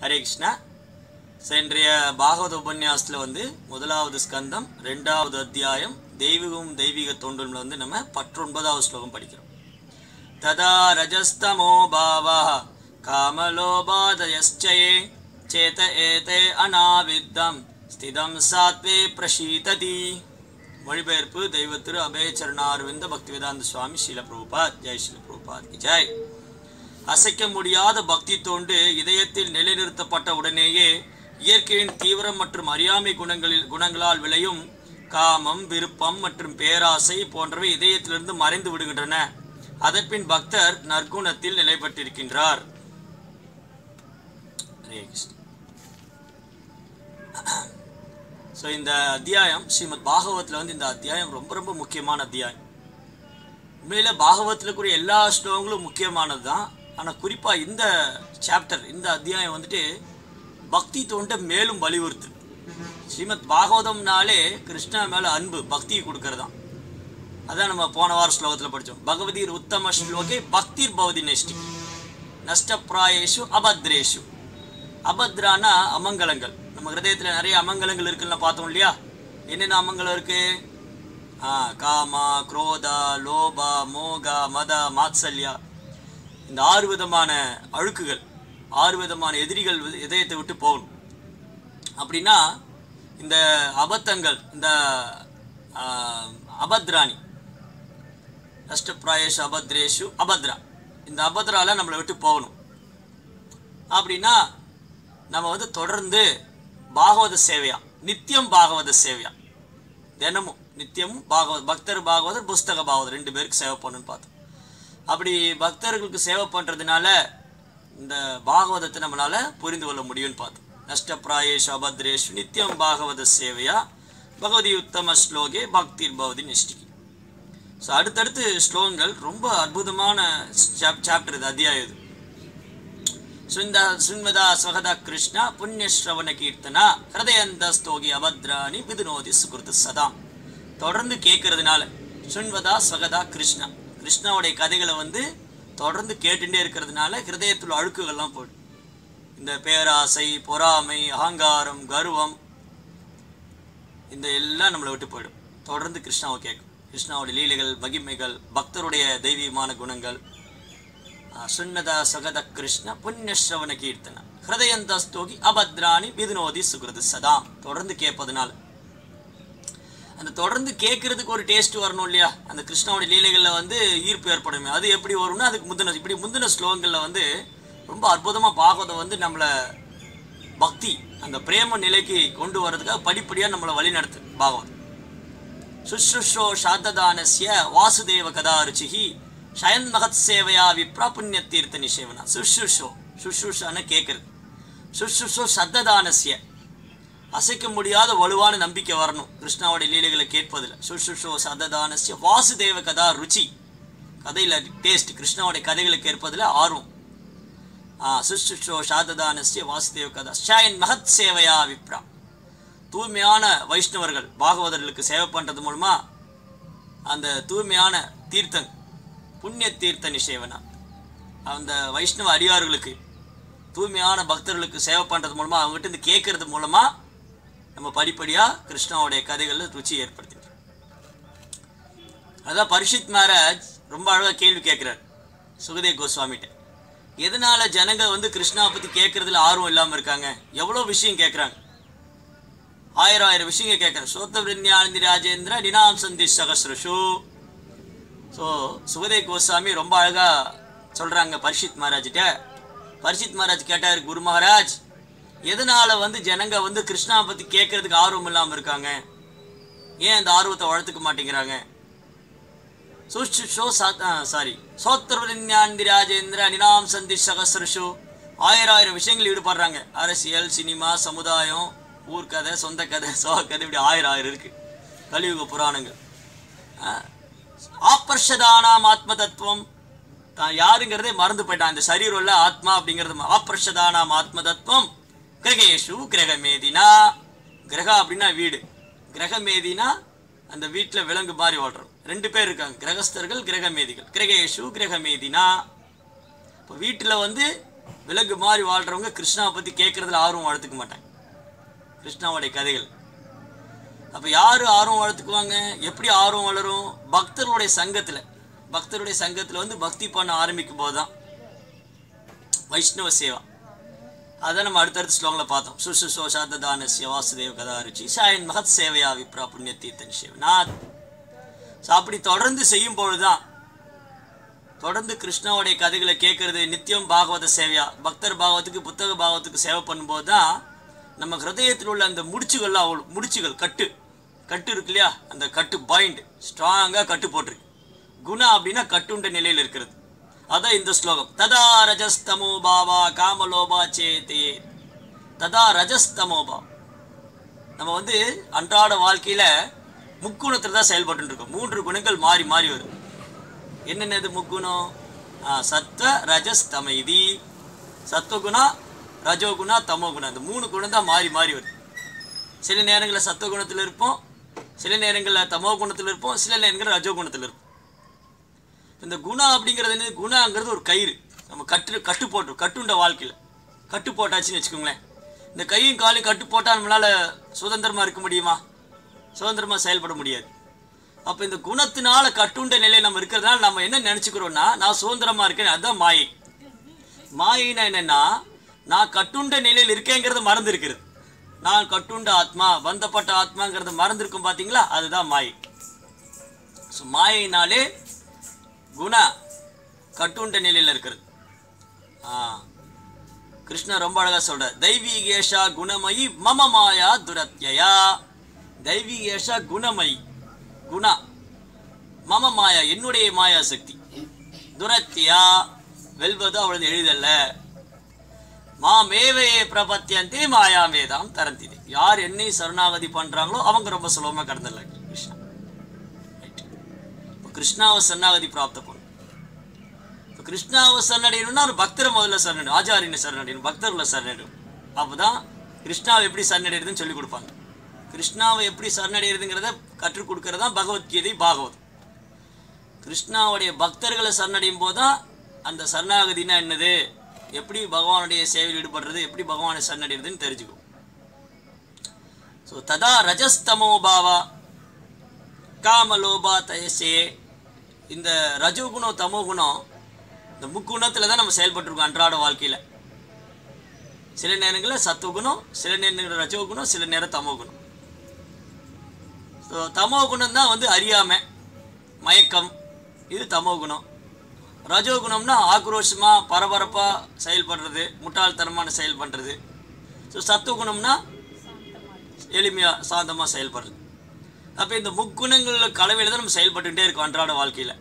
ஹரே கிருஷ்ணா சென்றைய பாகவத உபன்யாசத்தில் வந்து முதலாவது ஸ்கந்தம் ரெண்டாவது அத்தியாயம் தெய்வீகம் தெய்வீக தோன்றல்ல வந்து நம்ம பத்தொன்பதாவது ஸ்லோகம் படிக்கிறோம் ததா ரஜஸ்தமோ பாவா காமலோபாதயశ్చயே சேத ஏதே அநாவித்தம் ஸ்திதம் சாத்வே பிரசீததி மொழிபெயர்ப்பு தெய்வ திரு அபய சரணாரவிந்த பக்திவேதாந்த சுவாமி ஸ்ரீல பிரபுபாத் ஜெய் ஸ்ரீல பிரபுபாத் கி ஜெய் அசைக்க முடியாத பக்தி தோண்டு இதயத்தில் நிலைநிறுத்தப்பட்ட உடனேயே இயற்கையின் தீவிரம் மற்றும் அறியாமை குணங்களில் குணங்களால் விளையும் காமம் விருப்பம் மற்றும் பேராசை போன்றவை இதயத்திலிருந்து மறைந்து விடுகின்றன அதன்பின் பக்தர் நற்குணத்தில் நிலை பெற்றிருக்கின்றார் ஹரே கிருஷ்ணா ஸோ இந்த அத்தியாயம் ஸ்ரீமத் பாகவத்தில் வந்து இந்த அத்தியாயம் ரொம்ப ரொம்ப முக்கியமான அத்தியாயம் உண்மையில் பாகவத்தில் கூடிய எல்லா ஸ்லோகங்களும் முக்கியமானது தான் ஆனால் குறிப்பாக இந்த சாப்டர் இந்த அத்தியாயம் வந்துட்டு பக்தி தோண்ட மேலும் வலியுறுத்து ஸ்ரீமத் பாகவதம்னாலே கிருஷ்ணா மேலே அன்பு பக்தி கொடுக்கறதான் அதான் நம்ம போன வார ஸ்லோகத்தில் படித்தோம் பகவதீர் உத்தம ஸ்லோகே பக்திர் பவதி நெஷ்டி நஷ்டப்பிராயேஷு அபத்ரேஷு அபத்ரானா அமங்கலங்கள் நம்ம ஹிருதயத்தில் நிறைய அமங்கலங்கள் இருக்குன்னு பார்த்தோம் இல்லையா என்னென்ன அமங்கலம் இருக்கு ஆ காமா குரோதா லோபா மோகா மத மாத்சல்யா இந்த ஆறு விதமான அழுக்குகள் ஆறு விதமான எதிரிகள் இதயத்தை விட்டு போகணும் அப்படின்னா இந்த அபத்தங்கள் இந்த ஆ, அபத்ராணி அஷ்டப்பிராயேஷு அபத்ரேஷு அபத்ரா இந்த அபத்ரால நம்மளை விட்டு போகணும் அப்படின்னா நம்ம வந்து தொடர்ந்து பாகவத சேவையா நித்தியம் பாகவத சேவையா தினமும் நித்தியமும் பாகவத பக்தர் பாகவதர் புஸ்தக பாகவதர் ரெண்டு பேருக்கு சேவை பண்ணணும்னு பார்த்தோம் அப்படி பக்தர்களுக்கு சேவை பண்ணுறதுனால இந்த பாகவதத்தை நம்மளால புரிந்து கொள்ள முடியும்னு பார்த்தோம் நஷ்டப்பிராயேஷு அபத்ரேஷு நித்தியம் பாகவத சேவையா பகவதி உத்தம ஸ்லோகே பக்திர் பவதி நிஷ்டிகி ஸோ அடுத்தடுத்து ஸ்லோகங்கள் ரொம்ப அற்புதமான சாப்டர் இது அத்தியாயம் இது சுந்த சுன்மதா ஸ்வகதா கிருஷ்ணா புண்ணியஸ்ரவண கீர்த்தனா ஹிருதயந்தஸ்தோகி அபத்ராணி விதுனோதி சுகிருத்து சதா தொடர்ந்து கேட்கறதுனால சுன்வதா ஸ்வகதா கிருஷ்ணா கிருஷ்ணாவுடைய கதைகளை வந்து தொடர்ந்து கேட்டுட்டே இருக்கிறதுனால ஹிருதயத்தில் அழுக்குகள்லாம் போடும் இந்த பேராசை பொறாமை அகங்காரம் கர்வம் இந்த எல்லாம் நம்மளை விட்டு போயிடும் தொடர்ந்து கிருஷ்ணாவை கேட்கும் கிருஷ்ணாவுடைய லீலைகள் மகிமைகள் பக்தருடைய தெய்வீகமான குணங்கள் சுன்னதா சகத கிருஷ்ண புண்ணியஸ்ரவண கீர்த்தன ஹிருதயந்தஸ்தோகி அபத்ராணி விதுனோதி சுகிருது சதா தொடர்ந்து கேட்பதனால அந்த தொடர்ந்து கேட்கறதுக்கு ஒரு டேஸ்ட் வரணும் இல்லையா அந்த கிருஷ்ணாவுடைய லீலைகளில் வந்து ஈர்ப்பு ஏற்படுமே அது எப்படி வரும்னா அதுக்கு முந்தின இப்படி முந்தின ஸ்லோகங்களில் வந்து ரொம்ப அற்புதமாக பாகவதம் வந்து நம்மளை பக்தி அந்த பிரேம நிலைக்கு கொண்டு வர்றதுக்காக படிப்படியாக நம்மளை வழிநடத்து பாகவதம் சுஷ்ருஷோ சாத்ததானஸ்ய வாசுதேவ கதா ருச்சிஹி ஷயன் மகத் சேவையா விப்ரா புண்ணிய தீர்த்த நிஷேவனா சுஷ்ருஷோ சுஷ்ருஷான கேட்கறது சுஷ்ருஷோ சத்ததானஸ்ய அசைக்க முடியாத வலுவான நம்பிக்கை வரணும் கிருஷ்ணாவுடைய லீலைகளை கேட்பதில் சுஷ்ருஷோ சத்ததானஸ்ய வாசுதேவ கதா ருச்சி கதையில் டேஸ்ட் கிருஷ்ணாவுடைய கதைகளை கேட்பதில் ஆர்வம் சுஷ்ருஷோ சாததானஸ்ய வாசுதேவ கதா ஷாயன் மகத் சேவையா விப்ரா தூய்மையான வைஷ்ணவர்கள் பாகவதர்களுக்கு சேவை பண்ணுறது மூலமா அந்த தூய்மையான தீர்த்தன் புண்ணிய தீர்த்த நிஷேவனா அந்த வைஷ்ணவ அடியார்களுக்கு தூய்மையான பக்தர்களுக்கு சேவை பண்ணுறது மூலமா அவங்ககிட்ட இருந்து கேட்கறது மூலமா நம்ம படிப்படியாக கிருஷ்ணாவுடைய கதைகளில் ருச்சி ஏற்படுத்திட்டு அதான் பரிஷித் மகாராஜ் ரொம்ப அழகாக கேள்வி கேட்குறார் சுகதேவ் கோஸ்வாமிகிட்ட எதனால ஜனங்க வந்து கிருஷ்ணாவை பற்றி கேட்கறதுல ஆர்வம் இல்லாமல் இருக்காங்க எவ்வளோ விஷயம் கேட்குறாங்க ஆயிரம் ஆயிரம் விஷயங்கள் கேட்குறேன் சோத்த விஞ்ஞானந்தி ராஜேந்திர நினாம் சந்தி சகஸ்ரஷு ஸோ சுகதேவ் கோஸ்வாமி ரொம்ப அழகாக சொல்கிறாங்க பரிஷித் மகாராஜ்கிட்ட பரிஷித் மகாராஜ் கேட்டார் குரு மகாராஜ் எதனால வந்து ஜனங்க வந்து கிருஷ்ணாவை பற்றி கேட்கறதுக்கு ஆர்வம் இல்லாமல் இருக்காங்க ஏன் அந்த ஆர்வத்தை வளர்த்துக்க மாட்டேங்கிறாங்க சுஷோ சாரி சோத்திரஞாந்தி ராஜேந்திர நினாம் சந்தி சகஸ்ரஷு ஆயிரம் ஆயிரம் விஷயங்கள் ஈடுபடுறாங்க அரசியல் சினிமா சமுதாயம் ஊர்க்கதை சொந்த கதை சோக கதை இப்படி ஆயிரம் ஆயிரம் இருக்கு கலியுக புராணங்கள் ஆப்பர்ஷதானாம் ஆத்ம தத்துவம் தான் யாருங்கிறதே மறந்து போயிட்டான் இந்த சரீரம் உள்ள ஆத்மா அப்படிங்கிறது ஆப்பர்ஷதானாம் ஆத்ம தத்துவம் கிரகேஷு கிரகமேதினா கிரகா அப்படின்னா வீடு கிரகமேதினா அந்த வீட்டில் விலங்கு மாதிரி வாழ்றோம் ரெண்டு பேர் இருக்காங்க கிரகஸ்தர்கள் கிரகமேதிகள் கிரகேஷு கிரகமேதினா இப்போ வீட்டில் வந்து விலங்கு மாதிரி வாழ்றவங்க கிருஷ்ணாவை பற்றி கேட்குறதுல ஆர்வம் வளர்த்துக்க மாட்டாங்க கிருஷ்ணாவுடைய கதைகள் அப்போ யார் ஆர்வம் வளர்த்துக்குவாங்க எப்படி ஆர்வம் வளரும் பக்தர்களுடைய சங்கத்தில் பக்தருடைய சங்கத்தில் வந்து பக்தி பண்ண ஆரம்பிக்கும் போது தான் வைஷ்ணவ சேவா அதை நம்ம அடுத்தடுத்த ஸ்லோகங்களை பார்த்தோம் சுசுசோ சாத்ததானஸ்ய வாசுதேவ கதாருச்சி சாயன் மகத் சேவையா விப்ரா புண்ணிய தீர்த்தன் சிவநாத் ஸோ அப்படி தொடர்ந்து செய்யும் பொழுதுதான் தொடர்ந்து கிருஷ்ணாவுடைய கதைகளை கேட்கறது நித்தியம் பாகவத சேவையா பக்தர் பாகவத்துக்கு புத்தக பாகவத்துக்கு சேவை பண்ணும்போது தான் நம்ம ஹிருதயத்தில் உள்ள அந்த முடிச்சுகள்லாம் அவ்வளோ முடிச்சுகள் கட்டு கட்டு இருக்கு இல்லையா அந்த கட்டு பாயிண்ட் ஸ்ட்ராங்காக கட்டு போட்டிருக்கு குணா அப்படின்னா கட்டுண்ட நிலையில் இருக்கிறது அதான் இந்த ஸ்லோகம் ததா ரஜஸ்தமோ பாவா காமலோபா சேதே ததா ரஜஸ்தமோபா நம்ம வந்து அன்றாட வாழ்க்கையில முக்குணத்தில் தான் செயல்பட்டு இருக்கோம் மூன்று குணங்கள் மாறி மாறி வரும் என்னென்னது முக்குணம் ஆ, சத்வ ரஜஸ் தமைதி சத்வகுணா ரஜோகுணா தமோகுணா இந்த மூணு குணம் தான் மாறி மாறி வருது சில நேரங்களில் சத்வகுணத்தில் இருப்போம் சில நேரங்களில் தமோ குணத்தில் இருப்போம் சில நேரங்களில் ரஜோ குணத்தில் இருப்போம் இந்த குணா அப்படிங்கிறது என்ன குணாங்கிறது ஒரு கயிறு நம்ம கட்டு கட்டு போட்டு கட்டுண்ட வாழ்க்கையில் கட்டு போட்டாச்சுன்னு வச்சுக்கோங்களேன் இந்த கையும் காலையும் கட்டு போட்டால் நம்மளால் சுதந்திரமாக இருக்க முடியுமா சுதந்திரமாக செயல்பட முடியாது அப்போ இந்த குணத்தினால கட்டுண்ட நிலையில் நம்ம இருக்கிறதுனால நம்ம என்ன நினச்சிக்கிறோம்னா நான் சுதந்திரமாக இருக்கேன் அதுதான் மாயை மாயினா என்னன்னா நான் கட்டுண்ட நிலையில் இருக்கேங்கிறது மறந்து இருக்கிறது நான் கட்டுண்ட ஆத்மா பந்தப்பட்ட ஆத்மாங்கிறது மறந்துருக்கும் பார்த்தீங்களா அதுதான் மாயை ஸோ மாயினாலே குண கட்டுண்ட நிலையில் இருக்கிறது ஆ கிருஷ்ணர் ரொம்ப அழகா சொல்றார் தெய்வீகேஷா குணமயி மம மாயா துரத்யயா தெய்வீகேஷா குணமயி குணா மம மாயா என்னுடைய மாயா சக்தி துரத்தியா வெல்வது அவளது எளிதல்ல மாமேவே பிரபத்தியந்தே மாயா வேதாம் தரந்திது யார் என்னை சரணாகதி பண்றாங்களோ அவங்க ரொம்ப சுலபமா கடந்துடலாம் கிருஷ்ணா ரைட் இப்போ கிருஷ்ணாவை சரணாகதி பிராப்த பண்ணும் இப்போ கிருஷ்ணாவை சரணடையணும்னா ஒரு பக்தரை முதல்ல சரணடையும் ஆச்சாரியனை சரணடையணும் பக்தர்களை சரணடையும் அப்பதான் கிருஷ்ணாவை எப்படி சரணடைறதுன்னு சொல்லி கொடுப்பாங்க கிருஷ்ணாவை எப்படி சரணடைகிறதுங்கிறத கற்றுக் கொடுக்கறது தான் பகவத்கீதை பாகவதம் கிருஷ்ணாவுடைய பக்தர்களை சரணடையும் போது தான் அந்த சரணாகதினா என்னது எப்படி பகவானுடைய சேவையில் ஈடுபடுறது எப்படி பகவானை சரணடைறதுன்னு தெரிஞ்சுக்கும் ஸோ ததா ரஜஸ்தமோ பாவா காமலோபா தயசே இந்த ரஜோகுணம் தமோ குணம் இந்த முக்குணத்தில் தான் நம்ம செயல்பட்டுருக்கோம் அன்றாட வாழ்க்கையில் சில நேரங்களில் சத்துவகுணம் சில நேரங்களில் ரஜோகுணம் சில நேரம் தமோ குணம் ஸோ தமோ குணம் தான் வந்து அறியாமை மயக்கம் இது தமோ குணம் ரஜோகுணம்னா ஆக்ரோஷமாக பரபரப்பாக செயல்படுறது முட்டாள்தனமான செயல் பண்ணுறது ஸோ சத்துவகுணம்னா எளிமையாக சாந்தமாக செயல்படுறது அப்போ இந்த முக்குணங்கள் கலவையில் தான் நம்ம செயல்பட்டுக்கிட்டே இருக்கோம் அன்றாட வாழ்க்கையில்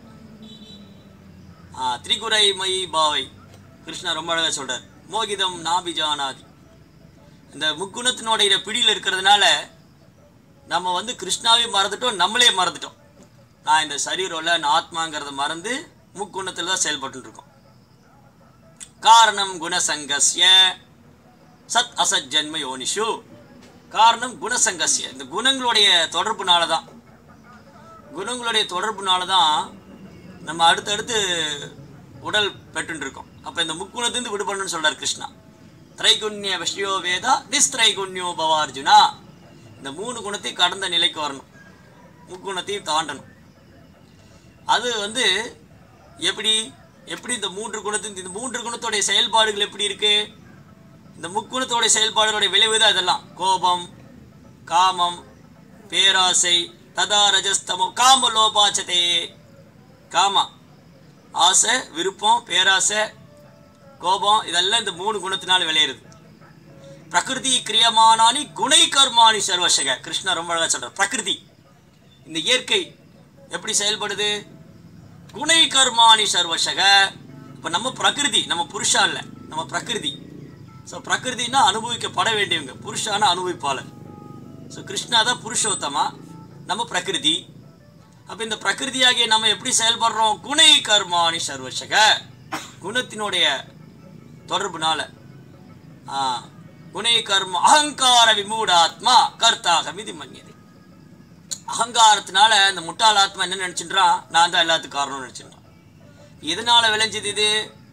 திரிகுரை மயி பாவை கிருஷ்ணா ரொம்ப அழகாக சொல்கிறார் மோகிதம் நாபிஜானாதி இந்த முக்குணத்தினுடைய பிடியில் இருக்கிறதுனால நம்ம வந்து கிருஷ்ணாவே மறந்துட்டோம் நம்மளே மறந்துட்டோம் நான் இந்த சரீரம் இல்லை நான் ஆத்மாங்கிறத மறந்து முக்குணத்தில் தான் செயல்பட்டு இருக்கோம் காரணம் குணசங்கஸ்ய சத் அசத் ஜன்ம யோனிஷு காரணம் குணசங்கஸ்ய இந்த குணங்களுடைய தொடர்புனால தான் குணங்களுடைய தொடர்புனால தான் நம்ம அடுத்தடுத்து உடல் பெற்றுன்னு இருக்கோம் அப்போ இந்த முக்குணத்திலிருந்து விடுபடணும்னு சொல்றார் கிருஷ்ணா திரைகுண்ய விஷயோ வேதா நிஸ்திரைகுண்யோ பவார்ஜுனா இந்த மூணு குணத்தை கடந்த நிலைக்கு வரணும் முக்குணத்தையும் தாண்டணும் அது வந்து எப்படி எப்படி இந்த மூன்று குணத்தின் இந்த மூன்று குணத்தோடைய செயல்பாடுகள் எப்படி இருக்கு இந்த முக்குணத்தோடைய செயல்பாடுகளுடைய விளைவு தான் இதெல்லாம் கோபம் காமம் பேராசை ததா ரஜஸ்தமோ காம லோபாச்சதே காமா ஆசை விருப்பம் பேராசை கோபம் இதெல்லாம் இந்த மூணு குணத்தினால் விளையிறது பிரகிருதி கிரியமானானி குணை கர்மாணி சர்வசக கிருஷ்ணா ரொம்ப அழகா சொல்றார் பிரகிருதி இந்த இயற்கை எப்படி செயல்படுது குணை கர்மாணி சர்வசக இப்போ நம்ம பிரகிருதி நம்ம புருஷா இல்லை நம்ம பிரகிருதி ஸோ பிரகிருதினா அனுபவிக்கப்பட வேண்டியவங்க புருஷான அனுபவிப்பாளர் ஸோ கிருஷ்ணா தான் புருஷோத்தமா நம்ம பிரகிருதி அப்போ இந்த பிரகிருதியாகிய நம்ம எப்படி செயல்படுறோம் குணை கர்மாணி சர்வசக குணத்தினுடைய தொடர்புனால ஆ, குணை கர்ம அகங்கார விமூடாத்மா கர்த்தாக மிதி மன்னியது அகங்காரத்தினால இந்த முட்டாள் ஆத்மா என்ன நினைச்சுன்றான் நான் தான் எல்லாத்துக்கும் காரணம்னு நினைச்சுன்றான் எதனால விளைஞ்சது இது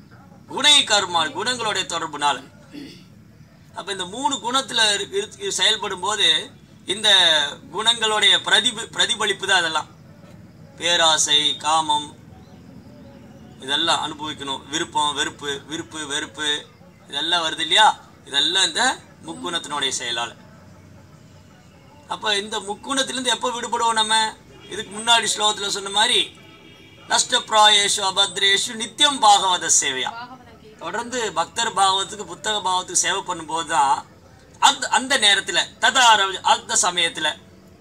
குணை கர்மா குணங்களுடைய தொடர்புனால அப்ப இந்த மூணு குணத்துல இரு- இரு- செயல்படும் போது இந்த குணங்களுடைய பிரதிப பிரதிபலிப்பு தான் அதெல்லாம் பேராசை காமம் இதெல்லாம் அனுபவிக்கணும் விருப்பம் வெறுப்பு விருப்பு வெறுப்பு இதெல்லாம் வருது இல்லையா இதெல்லாம் இந்த முக்குணத்தினுடைய செயலால் அப்ப இந்த முக்குணத்திலிருந்து எப்போ விடுபடுவோம் நம்ம இதுக்கு முன்னாடி ஸ்லோகத்துல சொன்ன மாதிரி நஷ்டப்பிராயேஷு அபத்ரேஷு நித்தியம் பாகவத சேவையா தொடர்ந்து பக்தர் பாவத்துக்கு புத்தக பாவத்துக்கு சேவை பண்ணும்போது தான் அந்த அந்த நேரத்தில் ததா ரவ- அந்த சமயத்தில்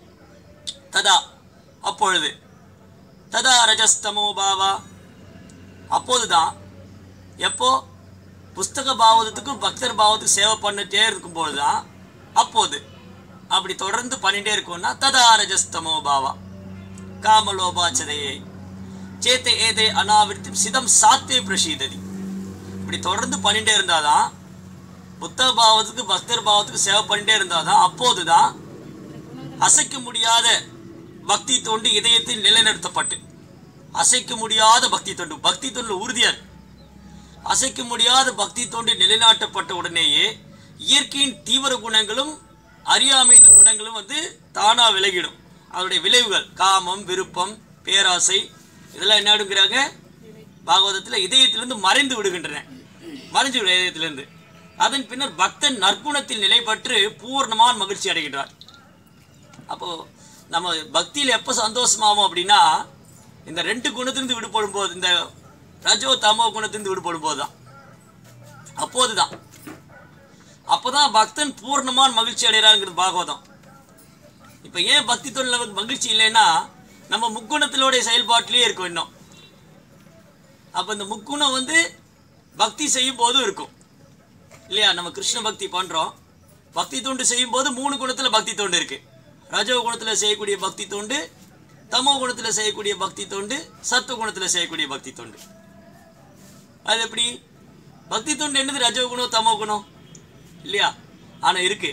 ததா அப்பொழுது ததா ரஜஸ்தமோ பாவா அப்போதுதான் எப்போ புஸ்தக பாவத்துக்கும் பக்தர் பாவத்துக்கு சேவை பண்ணிட்டே இருக்கும்போது தான் அப்போது அப்படி தொடர்ந்து பண்ணிட்டே இருக்கோம்னா ததா ரஜஸ்தமோ பாவா காமலோபாச்சதையே சேத்தை ஏதே அனாவிருத்தி சிதம் சாத்தே பிரசீததி இப்படி தொடர்ந்து பண்ணிட்டே இருந்தாதான் புத்தக பாவத்துக்கு பக்தர் பாவத்துக்கு சேவை பண்ணிட்டே இருந்தாதான் அப்போதுதான் அசைக்க முடியாத பக்தி தொண்டு இதயத்தில் நிலைநிறுத்தப்பட்டு அசைக்க முடியாத பக்தி தொண்டு பக்தி தொண்டு உறுதியா இருக்கு. அசைக்க முடியாத பக்தி தொண்டு நிலைநாட்டப்பட்ட உடனேயே இயற்கையின் தீவிர குணங்களும் அறியாமையின் குணங்களும் வந்து தானா விலகிடும் அதனுடைய விளைவுகள் காமம் விருப்பம் பேராசை இதெல்லாம் என்ன ஆடுங்கிறாங்க பாகவதத்தில் இதயத்திலிருந்து மறைந்து விடுகின்றன மறைஞ்சு விடும் இதயத்திலிருந்து அதன் பின்னர் பக்தன் நற்குணத்தில் நிலை பெற்று பூர்ணமான மகிழ்ச்சி அடைகின்றார் அப்போ நம்ம பக்தியில் எப்போ சந்தோஷமாகும் அப்படின்னா இந்த ரெண்டு குணத்திலிருந்து விடுபடும் போது இந்த ரஜோ தமோ குணத்திலிருந்து விடுபடும் போது தான் அப்போது தான் அப்போதான் பக்தன் பூர்ணமான மகிழ்ச்சி அடைகிறாங்கிறது பாகவதம் இப்போ ஏன் பக்தி தொழில் நமக்கு மகிழ்ச்சி இல்லைன்னா நம்ம முக்குணத்திலோடைய செயல்பாட்டிலேயே இருக்கும் இன்னும் அப்போ இந்த முக்குணம் வந்து பக்தி செய்யும் போதும் இருக்கும் இல்லையா நம்ம கிருஷ்ண பக்தி பண்றோம் பக்தி தொண்டு செய்யும் போது மூணு குணத்துல பக்தி தொண்டு இருக்கு ரஜோ குணத்துல செய்யக்கூடிய பக்தி தொண்டு தமோ குணத்துல செய்யக்கூடிய பக்தி தொண்டு சத்துவ குணத்துல செய்யக்கூடிய பக்தி தொண்டு அது எப்படி பக்தி தொண்டு என்னது ரஜோ குணம் தமோ குணம் இல்லையா ஆனா இருக்கு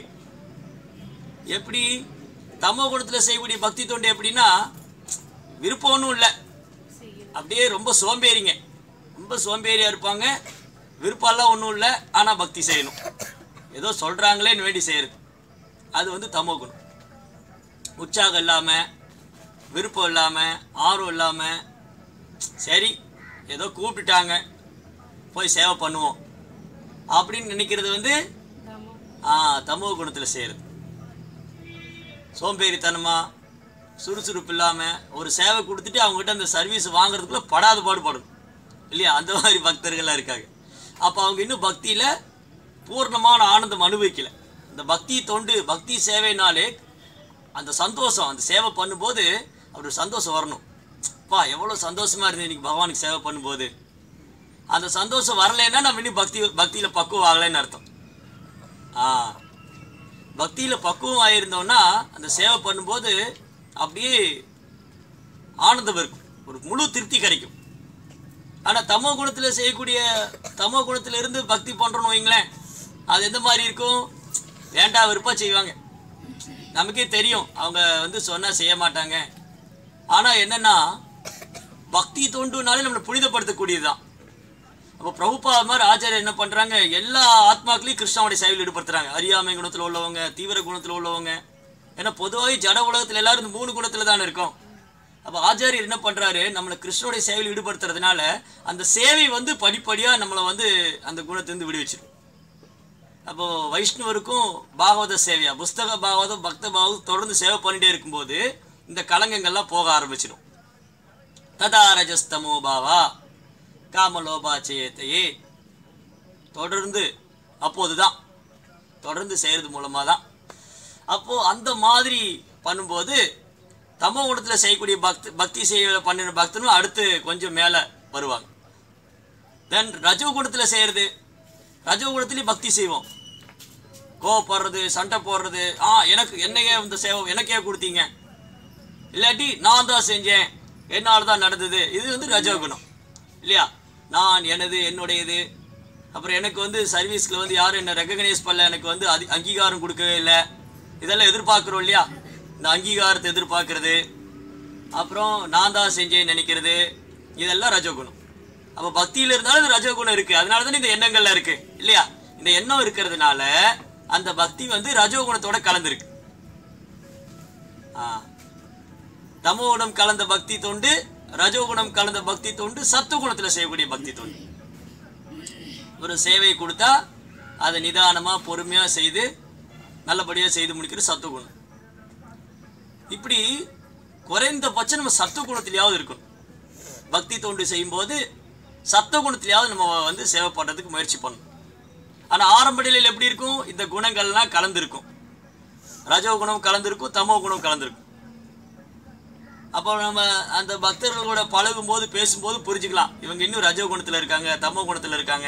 எப்படி தமோ குணத்துல செய்யக்கூடிய பக்தி தொண்டு எப்படின்னா விருப்பம் ஒன்றும் இல்லை அப்படியே ரொம்ப சோம்பேறிங்க ரொம்ப சோம்பேறியா இருப்பாங்க விருப்பம்லாம் ஒன்றும் இல்லை ஆனால் பக்தி செய்யணும் ஏதோ சொல்கிறாங்களேன்னு வேண்டி செய்யறது அது வந்து தமோ குணம் உற்சாகம் இல்லாமல் விருப்பம் இல்லாமல் ஆர்வம் இல்லாமல் சரி ஏதோ கூப்பிட்டுட்டாங்க போய் சேவை பண்ணுவோம் அப்படின்னு நினைக்கிறது வந்து ஆ தமோ குணத்தில் செய்கிறது சோம்பேறித்தனமா சுறுசுறுப்பு இல்லாமல் ஒரு சேவை கொடுத்துட்டு அவங்ககிட்ட அந்த சர்வீஸ் வாங்குறதுக்குள்ள படாத பாடுபடும் இல்லையா அந்த மாதிரி பக்தர்கள்லாம் இருக்காங்க அப்போ அவங்க இன்னும் பக்தியில் பூர்ணமான ஆனந்தம் அனுபவிக்கல இந்த பக்தி தொண்டு பக்தி சேவைனாலே அந்த சந்தோஷம் அந்த சேவை பண்ணும்போது அப்படி ஒரு சந்தோஷம் வரணும் பா எவ்வளோ சந்தோஷமா இருந்தது இன்னைக்கு பகவானுக்கு சேவை பண்ணும்போது அந்த சந்தோஷம் வரலைன்னா நம்ம இன்னும் பக்தி பக்தியில் பக்குவம் ஆகலைன்னு அர்த்தம் ஆ பக்தியில் பக்குவம் ஆயிருந்தோம்னா அந்த சேவை பண்ணும்போது அப்படியே ஆனந்தம் இருக்கும் ஒரு முழு திருப்தி கிடைக்கும் ஆனால் தமோ குணத்தில் செய்யக்கூடிய தமோ குணத்துல இருந்து பக்தி பண்ணுறோன்னு வைங்களேன் அது எந்த மாதிரி இருக்கும் வேண்டா விருப்பா செய்வாங்க நமக்கே தெரியும் அவங்க வந்து சொன்னால் செய்ய மாட்டாங்க ஆனால் என்னன்னா பக்தி தொண்டுனாலே நம்மளை புனிதப்படுத்தக்கூடியது தான் அப்போ பிரபுபா மாதிரி ஆச்சாரியர் என்ன பண்ணுறாங்க எல்லா ஆத்மாக்களையும் கிருஷ்ணாவுடைய சேவையில் ஈடுபடுத்துறாங்க அறியாமை குணத்தில் உள்ளவங்க தீவிர குணத்தில் உள்ளவங்க ஏன்னா பொதுவாகவே ஜட உலகத்தில் எல்லாரும் இந்த மூணு குணத்தில் தானே இருக்கோம் அப்போ ஆச்சாரியர் என்ன பண்ணுறாரு நம்மளை கிருஷ்ணனுடைய சேவையில் ஈடுபடுத்துறதுனால அந்த சேவை வந்து படிப்படியாக நம்மளை வந்து அந்த குணத்திலிருந்து விடுவிச்சிடும் அப்போ வைஷ்ணவருக்கும் பாகவத சேவையா புஸ்தக பாகவதம் பக்த பாகவதம் தொடர்ந்து சேவை பண்ணிட்டே இருக்கும்போது இந்த கலங்கங்கள்லாம் போக ஆரம்பிச்சிடும் ததா ரஜஸ்தமோ பாவா காமலோபாச்சயத்தையே தொடர்ந்து அப்போதுதான் தொடர்ந்து செய்கிறது மூலமாக தான் அப்போ அந்த மாதிரி பண்ணும்போது தமோ குணத்தில் செய்யக்கூடிய பக்தி பக்தி செய்ய பண்ணின பக்தனும் அடுத்து கொஞ்சம் மேலே வருவாங்க தென் ரஜோ குணத்தில் செய்கிறது ரஜோ குணத்துலேயும் பக்தி செய்வோம் கோவப்படுறது சண்டை போடுறது ஆ எனக்கு என்னையே இந்த சேவை எனக்கே கொடுத்தீங்க இல்லாட்டி நான் தான் செஞ்சேன் என்னால் தான் நடந்தது இது வந்து ரஜோகுணம் இல்லையா நான் எனது என்னுடையது அப்புறம் எனக்கு வந்து சர்வீஸ்க்கு வந்து யாரும் என்ன ரெக்கக்னைஸ் பண்ணல எனக்கு வந்து அதி அங்கீகாரம் கொடுக்கவே இல்லை இதெல்லாம் எதிர்பார்க்குறோம் இல்லையா இந்த அங்கீகாரத்தை எதிர்பார்க்கறது அப்புறம் நான் தான் செஞ்சேன்னு நினைக்கிறது இதெல்லாம் ரஜோகுணம் அப்ப பக்தியில இருந்தாலும் இந்த ரஜோகுணம் இருக்கு அதனால தான் இந்த எண்ணங்கள்ல இருக்கு இல்லையா இந்த எண்ணம் இருக்கிறதுனால அந்த பக்தி வந்து ரஜோகுணத்தோட கலந்துருக்கு ஆ. தமோகுணம் கலந்த பக்தி தொண்டு ரஜோகுணம் கலந்த பக்தி தொண்டு சத்துவகுணத்துல செய்யக்கூடிய பக்தி தொண்டு ஒரு சேவை கொடுத்தா அதை நிதானமா பொறுமையா செய்து நல்லபடியா செய்து முடிக்கிற சத்துவகுணம் இப்படி குறைந்தபட்சம் நம்ம சத்துவகுணத்திலேயாவது இருக்கணும் பக்தி தொண்டு செய்யும்போது சத்துவகுணத்திலேயாவது நம்ம வந்து சேவை பண்றதுக்கு முயற்சி பண்ணணும் ஆனா ஆரம்ப நிலையில் எப்படி இருக்கும் இந்த குணங்கள்லாம் கலந்துருக்கும் ரஜோகுணம் கலந்திருக்கும் தமோ குணம் கலந்திருக்கும் அப்போ நம்ம அந்த பக்தர்களோட பழகும் போது பேசும்போது புரிஞ்சுக்கலாம் இவங்க இன்னும் ரஜோ குணத்துல இருக்காங்க தமோ குணத்துல இருக்காங்க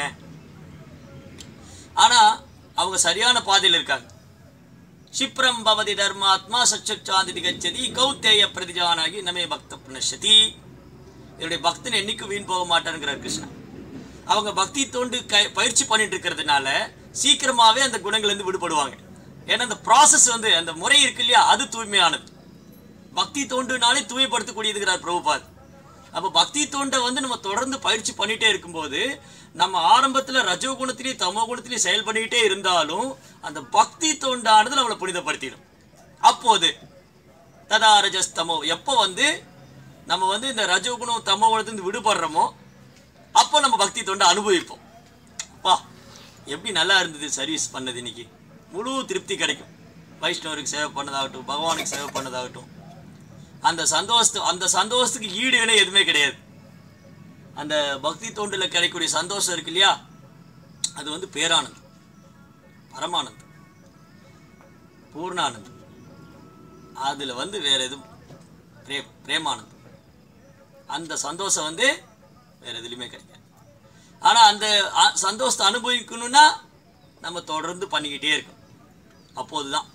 ஆனா அவங்க சரியான பாதையில் இருக்காங்க க்ஷிப்ரம் பவதி தர்மாத்மா சச்சாந்தி கச்சதி கௌத்தேய பிரதிஜானாகி நமே பக்த புனஷதி என்னுடைய பக்தன் என்னைக்கும் வீண் போக மாட்டாருங்கிறார் கிருஷ்ணன் அவங்க பக்தி தோண்டு கை பயிற்சி பண்ணிட்டு இருக்கிறதுனால சீக்கிரமாவே அந்த குணங்கள்ல இருந்து விடுபடுவாங்க ஏன்னா அந்த ப்ராசஸ் வந்து அந்த முறை இருக்கு இல்லையா அது தூய்மையானது பக்தி தோண்டுனாலே தூய்மைப்படுத்தக்கூடியதுங்கிறார் பிரபுபாத் அப்போ பக்தி தோண்டை வந்து நம்ம தொடர்ந்து பயிற்சி பண்ணிட்டே இருக்கும்போது நம்ம ஆரம்பத்துல ரஜோ குணத்திலேயும் தமோ குணத்திலேயும் செயல் பண்ணிக்கிட்டே இருந்தாலும் அந்த பக்தி தோண்டானது நம்மளை புனிதப்படுத்திடும் அப்போது ததா ரஜஸ் தமோ எப்போ வந்து நம்ம வந்து இந்த ரஜோ குணம் தமோ குணத்திலிருந்து விடுபடுறோமோ அப்போ நம்ம பக்தி தொண்டை அனுபவிப்போம் அப்பா எப்படி நல்லா இருந்தது சர்வீஸ் பண்ணது இன்னைக்கு முழு திருப்தி கிடைக்கும் வைஷ்ணவருக்கு சேவை பண்ணதாகட்டும் பகவானுக்கு சேவை பண்ணதாகட்டும் அந்த சந்தோஷத்து அந்த சந்தோஷத்துக்கு ஈடு இணை எதுவுமே கிடையாது அந்த பக்தி தொண்டுல கிடைக்கக்கூடிய சந்தோஷம் இருக்கு இல்லையா அது வந்து பேரானந்தம் பரமானந்தம் பூர்ணானந்தம் அதுல வந்து வேற எதுவும் பிரே பிரேமானந்தம் அந்த சந்தோஷம் வந்து வேற எதுலையுமே கிடைக்காது ஆனா அந்த அ- சந்தோஷத்தை அனுபவிக்கணும்னா நம்ம தொடர்ந்து பண்ணிக்கிட்டே இருக்கணும் அப்போதுதான்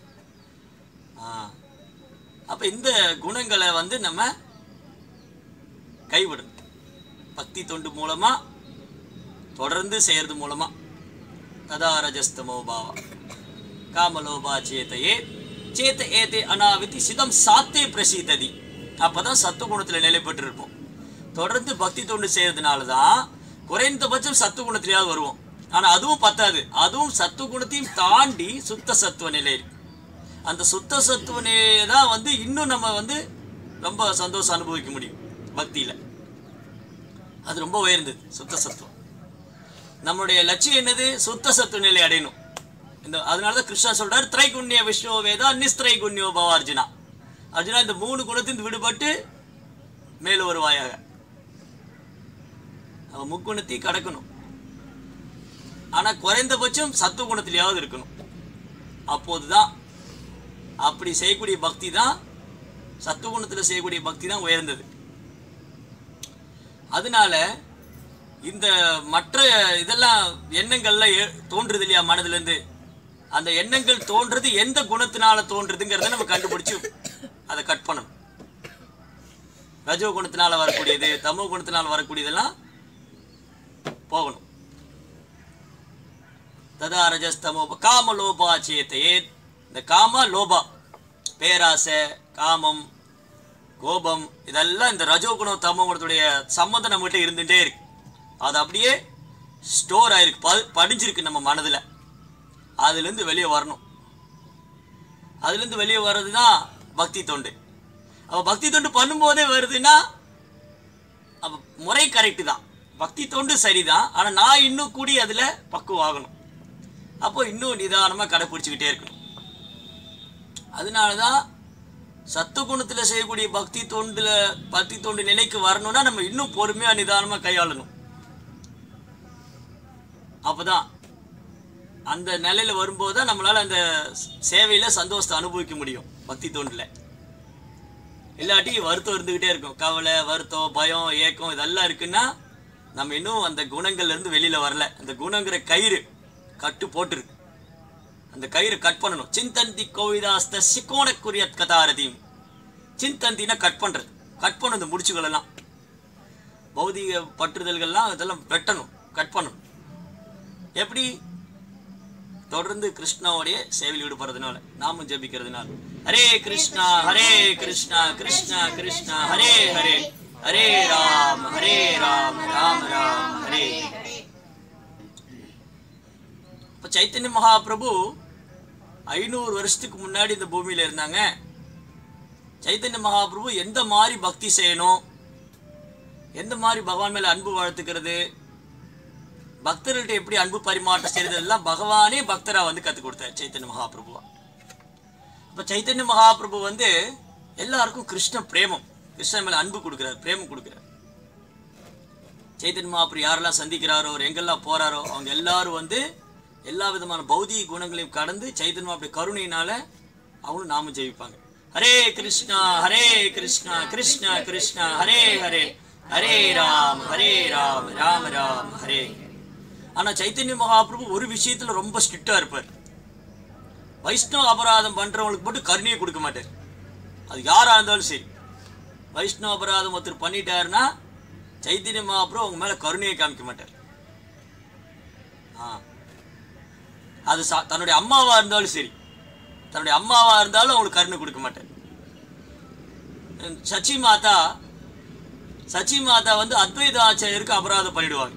ஆ. அப்ப இந்த குணங்களை வந்து நம்ம கைவிடணும் பக்தி தொண்டு மூலமா தொடர்ந்து செய்யறது மூலமா ததா ரஜஸ்தமோ பாவா காமலோபா சேத்தையே சேத்த ஏதே அனாவிதி சிதம் சாத்தே பிரசீததி அப்பதான் சத்து குணத்துல நிலை பெற்று இருப்போம் தொடர்ந்து பக்தி தொண்டு செய்யறதுனால தான் குறைந்தபட்சம் சத்து குணத்திலேயாவது வருவோம் ஆனா அதுவும் பத்தாது அதுவும் சத்து குணத்தையும் தாண்டி சுத்த சத்துவ நிலை இருக்கு அந்த சுத்த சத்துவ நிலையை தான் வந்து இன்னும் நம்ம வந்து ரொம்ப சந்தோஷம் அனுபவிக்க முடியும் பக்தியில அது ரொம்ப உயர்ந்தது சுத்த சத்துவம் நம்மளுடைய லட்சியம் என்னது சுத்த சத்துவ நிலை அடையணும் இந்த அதனால தான் கிருஷ்ணா சொல்றாரு திரைகுண்ய விஷ்ணு வேதா நிஸ்திரை குண்யோ பவ அர்ஜுனா அர்ஜுனா இந்த மூணு குணத்தின் விடுபட்டு மேல் வருவாயாக அவன் முக்குணத்தை கடக்கணும் ஆனா குறைந்தபட்சம் சத்துவ குணத்திலேயாவது இருக்கணும் அப்போதுதான் அப்படி செய்யக்கூடிய பக்தி தான் சத்துவகுணத்தில் செய்யக்கூடிய பக்தி தான் உயர்ந்தது அதனால இந்த மற்ற இதெல்லாம் எண்ணங்கள்ல ஏ- தோன்றுது இல்லையா மனதுல இருந்து அந்த எண்ணங்கள் தோன்றது எந்த குணத்தினால தோன்றுதுங்கிறத நம்ம கண்டுபிடிச்சு அதை கட் பண்ணணும் ரஜோ குணத்தினால வரக்கூடியது தமோ குணத்தினால வரக்கூடியதெல்லாம் போகணும் ததா ரஜஸ்தமோ காம லோபா சேத்தையே இந்த காம லோபா பேராசை காமம் கோபம் இதெல்லாம் இந்த ரஜோகுணம் தமோ குணத்துடைய சம்மந்தம் நம்மகிட்ட இருந்துட்டே இருக்கு அது அப்படியே ஸ்டோர் ஆயிருக்கு ப- படிஞ்சிருக்கு நம்ம மனதுல அதுலேருந்து வெளியே வரணும் அதுலேருந்து வெளியே வர்றது தான் பக்தி தொண்டு அப்போ பக்தி தொண்டு பண்ணும்போதே வருதுன்னா அப்போ முறை கரெக்டு தான் பக்தி தொண்டு சரிதான் ஆனால் நான் இன்னும் கூடி அதில் பக்குவம் ஆகணும் அப்போ இன்னும் நிதானமாக கடைப்பிடிச்சிக்கிட்டே இருக்கணும் அதனால தான் சத்துவகுணத்தில் செய்யக்கூடிய பக்தி தொண்டுல பக்தி தொண்டு நிலைக்கு வரணும்னா நம்ம இன்னும் பொறுமையாக நிதானமாக கையாளணும் அப்பதான் அந்த நிலையில வரும்போது தான் நம்மளால அந்த சேவையில சந்தோஷத்தை அனுபவிக்க முடியும் பக்தி தொண்டுல இல்லாட்டி வருத்தம் இருந்துகிட்டே இருக்கும் கவலை வருத்தம் பயம் ஏக்கம் இதெல்லாம் இருக்குன்னா நம்ம இன்னும் அந்த குணங்கள்ல இருந்து வெளியில வரல அந்த குணங்கிற கயிறு கட்டு போட்டிருக்கு அந்த கயிறு கட் பண்ணணும் சிந்தந்தி கோவிதாஸ்த சிக்கோணக்குரிய கதாரதியும் சிந்தந்தினா கட் பண்றது கட் பண்ணணும் இந்த முடிச்சுகள் எல்லாம் பௌதிக பற்றுதல்கள்லாம் இதெல்லாம் வெட்டணும் கட் பண்ணணும் எப்படி தொடர்ந்து கிருஷ்ணாவுடைய சேவையில் ஈடுபடுறதுனால நாமும் ஜெபிக்கிறதுனால ஹரே கிருஷ்ணா ஹரே கிருஷ்ணா கிருஷ்ணா கிருஷ்ணா ஹரே ஹரே ஹரே ராம் ஹரே ராம் ராம் ராம் ஹரே இப்ப சைத்தன்ய மகாபிரபு ஐநூறு வருஷத்துக்கு முன்னாடி இந்த பூமியில இருந்தாங்க சைத்தன்ய மகாபிரபு எந்த மாதிரி பக்தி செய்யணும் எந்த மாதிரி பகவான் மேல அன்பு வளர்த்துக்கிறது பக்தர்கள்ட்ட எப்படி அன்பு பரிமாற்றம் செய்யறது எல்லாம் பகவானே பக்தரா வந்து கற்றுக் கொடுத்தார் சைத்தன்ய மகாபிரபுவா இப்போ சைத்தன்ய மகாபிரபு வந்து எல்லாருக்கும் கிருஷ்ண பிரேமம் கிருஷ்ணன் மேல அன்பு கொடுக்குறாரு பிரேமம் கொடுக்குறாரு சைத்தன்ய மகாபிரபு யாரெல்லாம் சந்திக்கிறாரோ அவர் எங்கெல்லாம் போறாரோ அவங்க எல்லாரும் வந்து எல்லா விதமான பௌதிக குணங்களையும் கடந்து சைத்தன்ய மகாபிரபு கருணையினால அவங்களும் நாம ஜெயிப்பாங்க ஹரே கிருஷ்ணா ஹரே கிருஷ்ணா கிருஷ்ணா கிருஷ்ணா ஹரே ஹரே ஹரே ராம் ஹரே ராம் ராம ராம் ஹரே ஆனா சைத்தன்ய மகாபிரபு ஒரு விஷயத்துல ரொம்ப ஸ்ட்ரிக்டா இருப்பார் வைஷ்ணவ அபராதம் பண்றவங்களுக்கு மட்டும் கருணையை கொடுக்க மாட்டார் அது யாரா இருந்தாலும் சரி வைஷ்ணவ அபராதம் ஒருத்தர் பண்ணிட்டாருன்னா சைத்தன்ய மகாபிரபு அவங்க மேல கருணையை காமிக்க மாட்டார் ஆ. அது சா- தன்னுடைய அம்மாவா இருந்தாலும் சரி தன்னுடைய அம்மாவா இருந்தாலும் அவங்களுக்கு கருணை கொடுக்க மாட்டார் உம், சச்சி மாதா சச்சி மாதா வந்து அத்வைத ஆச்சாரியருக்கு அபராதம் பண்ணிடுவாங்க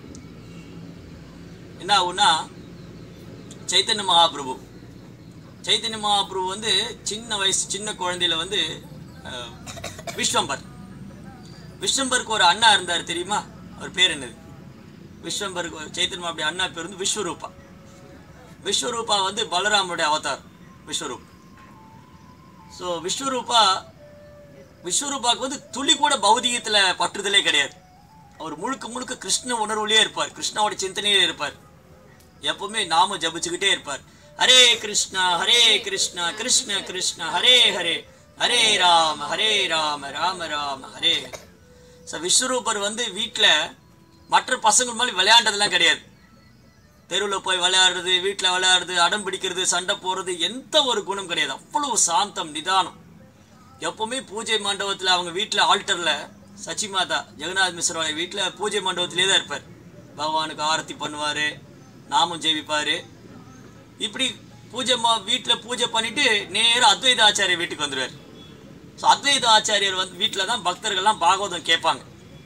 என்ன ஆகும்னா சைத்தன்ய மகாபிரபு சைத்தன்ய மகாபிரபு வந்து சின்ன வயசு சின்ன குழந்தையில வந்து அஹ், விஸ்வம்பர் விஸ்வம்பருக்கு ஒரு அண்ணா இருந்தார் தெரியுமா அவர் பேர் என்னது விஸ்வம்பருக்கு ஒரு சைத்தன்ய மகாபுரி அண்ணா பேர் வந்து விஸ்வரூபா விஸ்வரூபா வந்து பலராமனுடைய அவதார் விஸ்வரூப் ஸோ விஸ்வரூபா விஸ்வரூபாவுக்கு வந்து துளி கூட பௌதிகத்துல பற்றுதலே கிடையாது அவர் முழுக்க முழுக்க கிருஷ்ண உணர்வுலயே இருப்பார் கிருஷ்ணாவோட சிந்தனையிலே இருப்பார் எப்பவுமே நாம ஜபிச்சுக்கிட்டே இருப்பார் ஹரே கிருஷ்ணா ஹரே கிருஷ்ணா கிருஷ்ண கிருஷ்ணா ஹரே ஹரே ஹரே ராம ஹரே ராம ராம ராம ஹரே ஸோ விஸ்வரூபர் வந்து வீட்டில் மற்ற பசங்க மாதிரி விளையாண்டதெல்லாம் கிடையாது தெருவில் போய் விளையாடுறது வீட்டில் விளையாடுறது அடம் பிடிக்கிறது சண்டை போடுறது எந்த ஒரு குணம் கிடையாது அவ்வளவு சாந்தம் நிதானம் எப்பவுமே பூஜை மண்டபத்தில் அவங்க வீட்டில் ஆல்டரில் சச்சி மாதா ஜெகநாத் மிஸ்ரோட வீட்டில் பூஜை மண்டபத்திலே தான் இருப்பார் பகவானுக்கு ஆரத்தி பண்ணுவார் நாமம் ஜெபிப்பார் இப்படி பூஜை மா வீட்டில் பூஜை பண்ணிட்டு நேரா அத்வைத ஆச்சாரியர் வீட்டுக்கு வந்துடுவார் ஸோ அத்வைத ஆச்சாரியர் வந்து வீட்டில் தான் பக்தர்கள்லாம் பாகவதம் கேட்பாங்க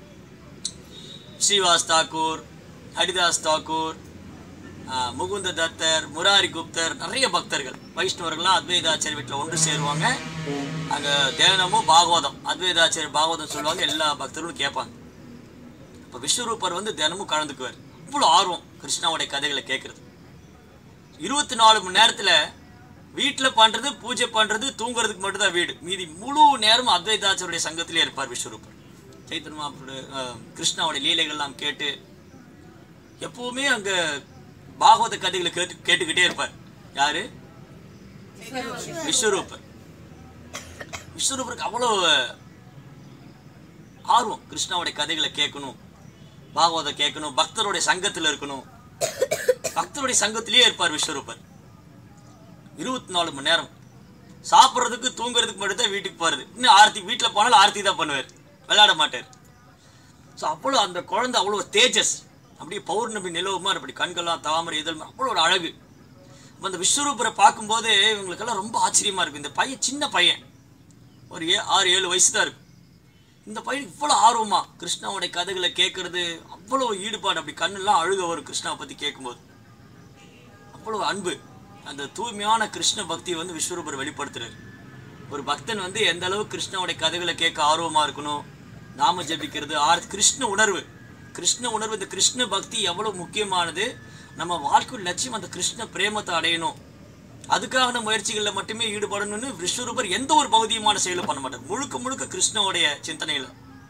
ஸ்ரீவாஸ் தாக்கூர் ஹரிதாஸ் தாக்கூர் ஆஹ், முகுந்த தத்தர் முராரி குப்தர் நிறைய பக்தர்கள் வைஷ்ணவர்கள்லாம் அத்வைதாச்சாரிய வீட்டில் ஒன்று சேருவாங்க அங்கே தியானமும் பாகவதம் அத்வைதாச்சாரிய பாகவதம் சொல்லுவாங்க எல்லா பக்தர்களும் கேட்பாங்க இப்போ விஸ்வரூபர் வந்து தினமும் கலந்துக்குவார் இவ்வளோ ஆர்வம் கிருஷ்ணாவுடைய கதைகளை கேட்குறது இருபத்தி நாலு மணி நேரத்தில் வீட்டில் பண்ணுறது பூஜை பண்ணுறது தூங்குறதுக்கு மட்டும்தான் வீடு மீதி முழு நேரமும் அத்வைதாச்சாரிய சங்கத்திலே இருப்பார் விஸ்வரூபர் சைத்தன்மா கிருஷ்ணாவுடைய லீலைகள்லாம் கேட்டு எப்பவுமே அங்கே பாகவத கதைகளை கேட்டு கேட்டுக்கிட்டே இருப்பார் யாரு விஸ்வரூபர் விஸ்வரூபருக்கு அவ்வளோ ஆர்வம் கிருஷ்ணாவுடைய கதைகளை கேட்கணும் பாகவதம் கேட்கணும் பக்தருடைய சங்கத்தில் இருக்கணும் பக்தருடைய சங்கத்திலேயே இருப்பார் விஸ்வரூபர் இருபத்தி நாலு மணி நேரம் சாப்பிட்றதுக்கு தூங்குறதுக்கு மட்டும் தான் வீட்டுக்கு போகிறது இன்னும் ஆர்த்தி வீட்டில் போனாலும் ஆர்த்தி தான் பண்ணுவார் விளையாட மாட்டார் ஸோ அவ்வளோ அந்த குழந்தை அவ்வளோ தேஜஸ் அப்படியே பௌர்ணமி நிலவுமா அப்படி கண்கள்லாம் தாமரை இதழ் அவ்வளோ ஒரு அழகு அப்ப அந்த விஸ்வரூபரை பார்க்கும்போது இவங்களுக்கெல்லாம் ரொம்ப ஆச்சரியமா இருக்கும் இந்த பையன் சின்ன பையன் ஒரு ஏ ஆறு ஏழு வயசு தான் இருக்கும் இந்த பையனுக்கு இவ்வளோ ஆர்வமா கிருஷ்ணாவுடைய கதைகளை கேட்கறது அவ்வளோ ஈடுபாடு அப்படி கண்ணெல்லாம் அழுக வரும் கிருஷ்ணாவை பற்றி கேட்கும்போது அவ்வளோ அன்பு அந்த தூய்மையான கிருஷ்ண பக்தியை வந்து விஸ்வரூபர் வெளிப்படுத்துறாரு ஒரு பக்தன் வந்து எந்த அளவு கிருஷ்ணாவுடைய கதைகளை கேட்க ஆர்வமா இருக்கணும் நாம ஜெபிக்கிறது ஆர் கிருஷ்ண உணர்வு கிருஷ்ண உணர்வு இந்த கிருஷ்ண பக்தி எவ்வளவு முக்கியமானது நம்ம வாழ்க்கை லட்சியம் அந்த கிருஷ்ண பிரேமத்தை அடையணும் அதுக்கான முயற்சிகளில் மட்டுமே ஈடுபடணும்னு விஸ்வரூபர் எந்த ஒரு பௌதிகமான செயலும் பண்ண மாட்டார் முழுக்க முழுக்க கிருஷ்ணனுடைய சிந்தனையில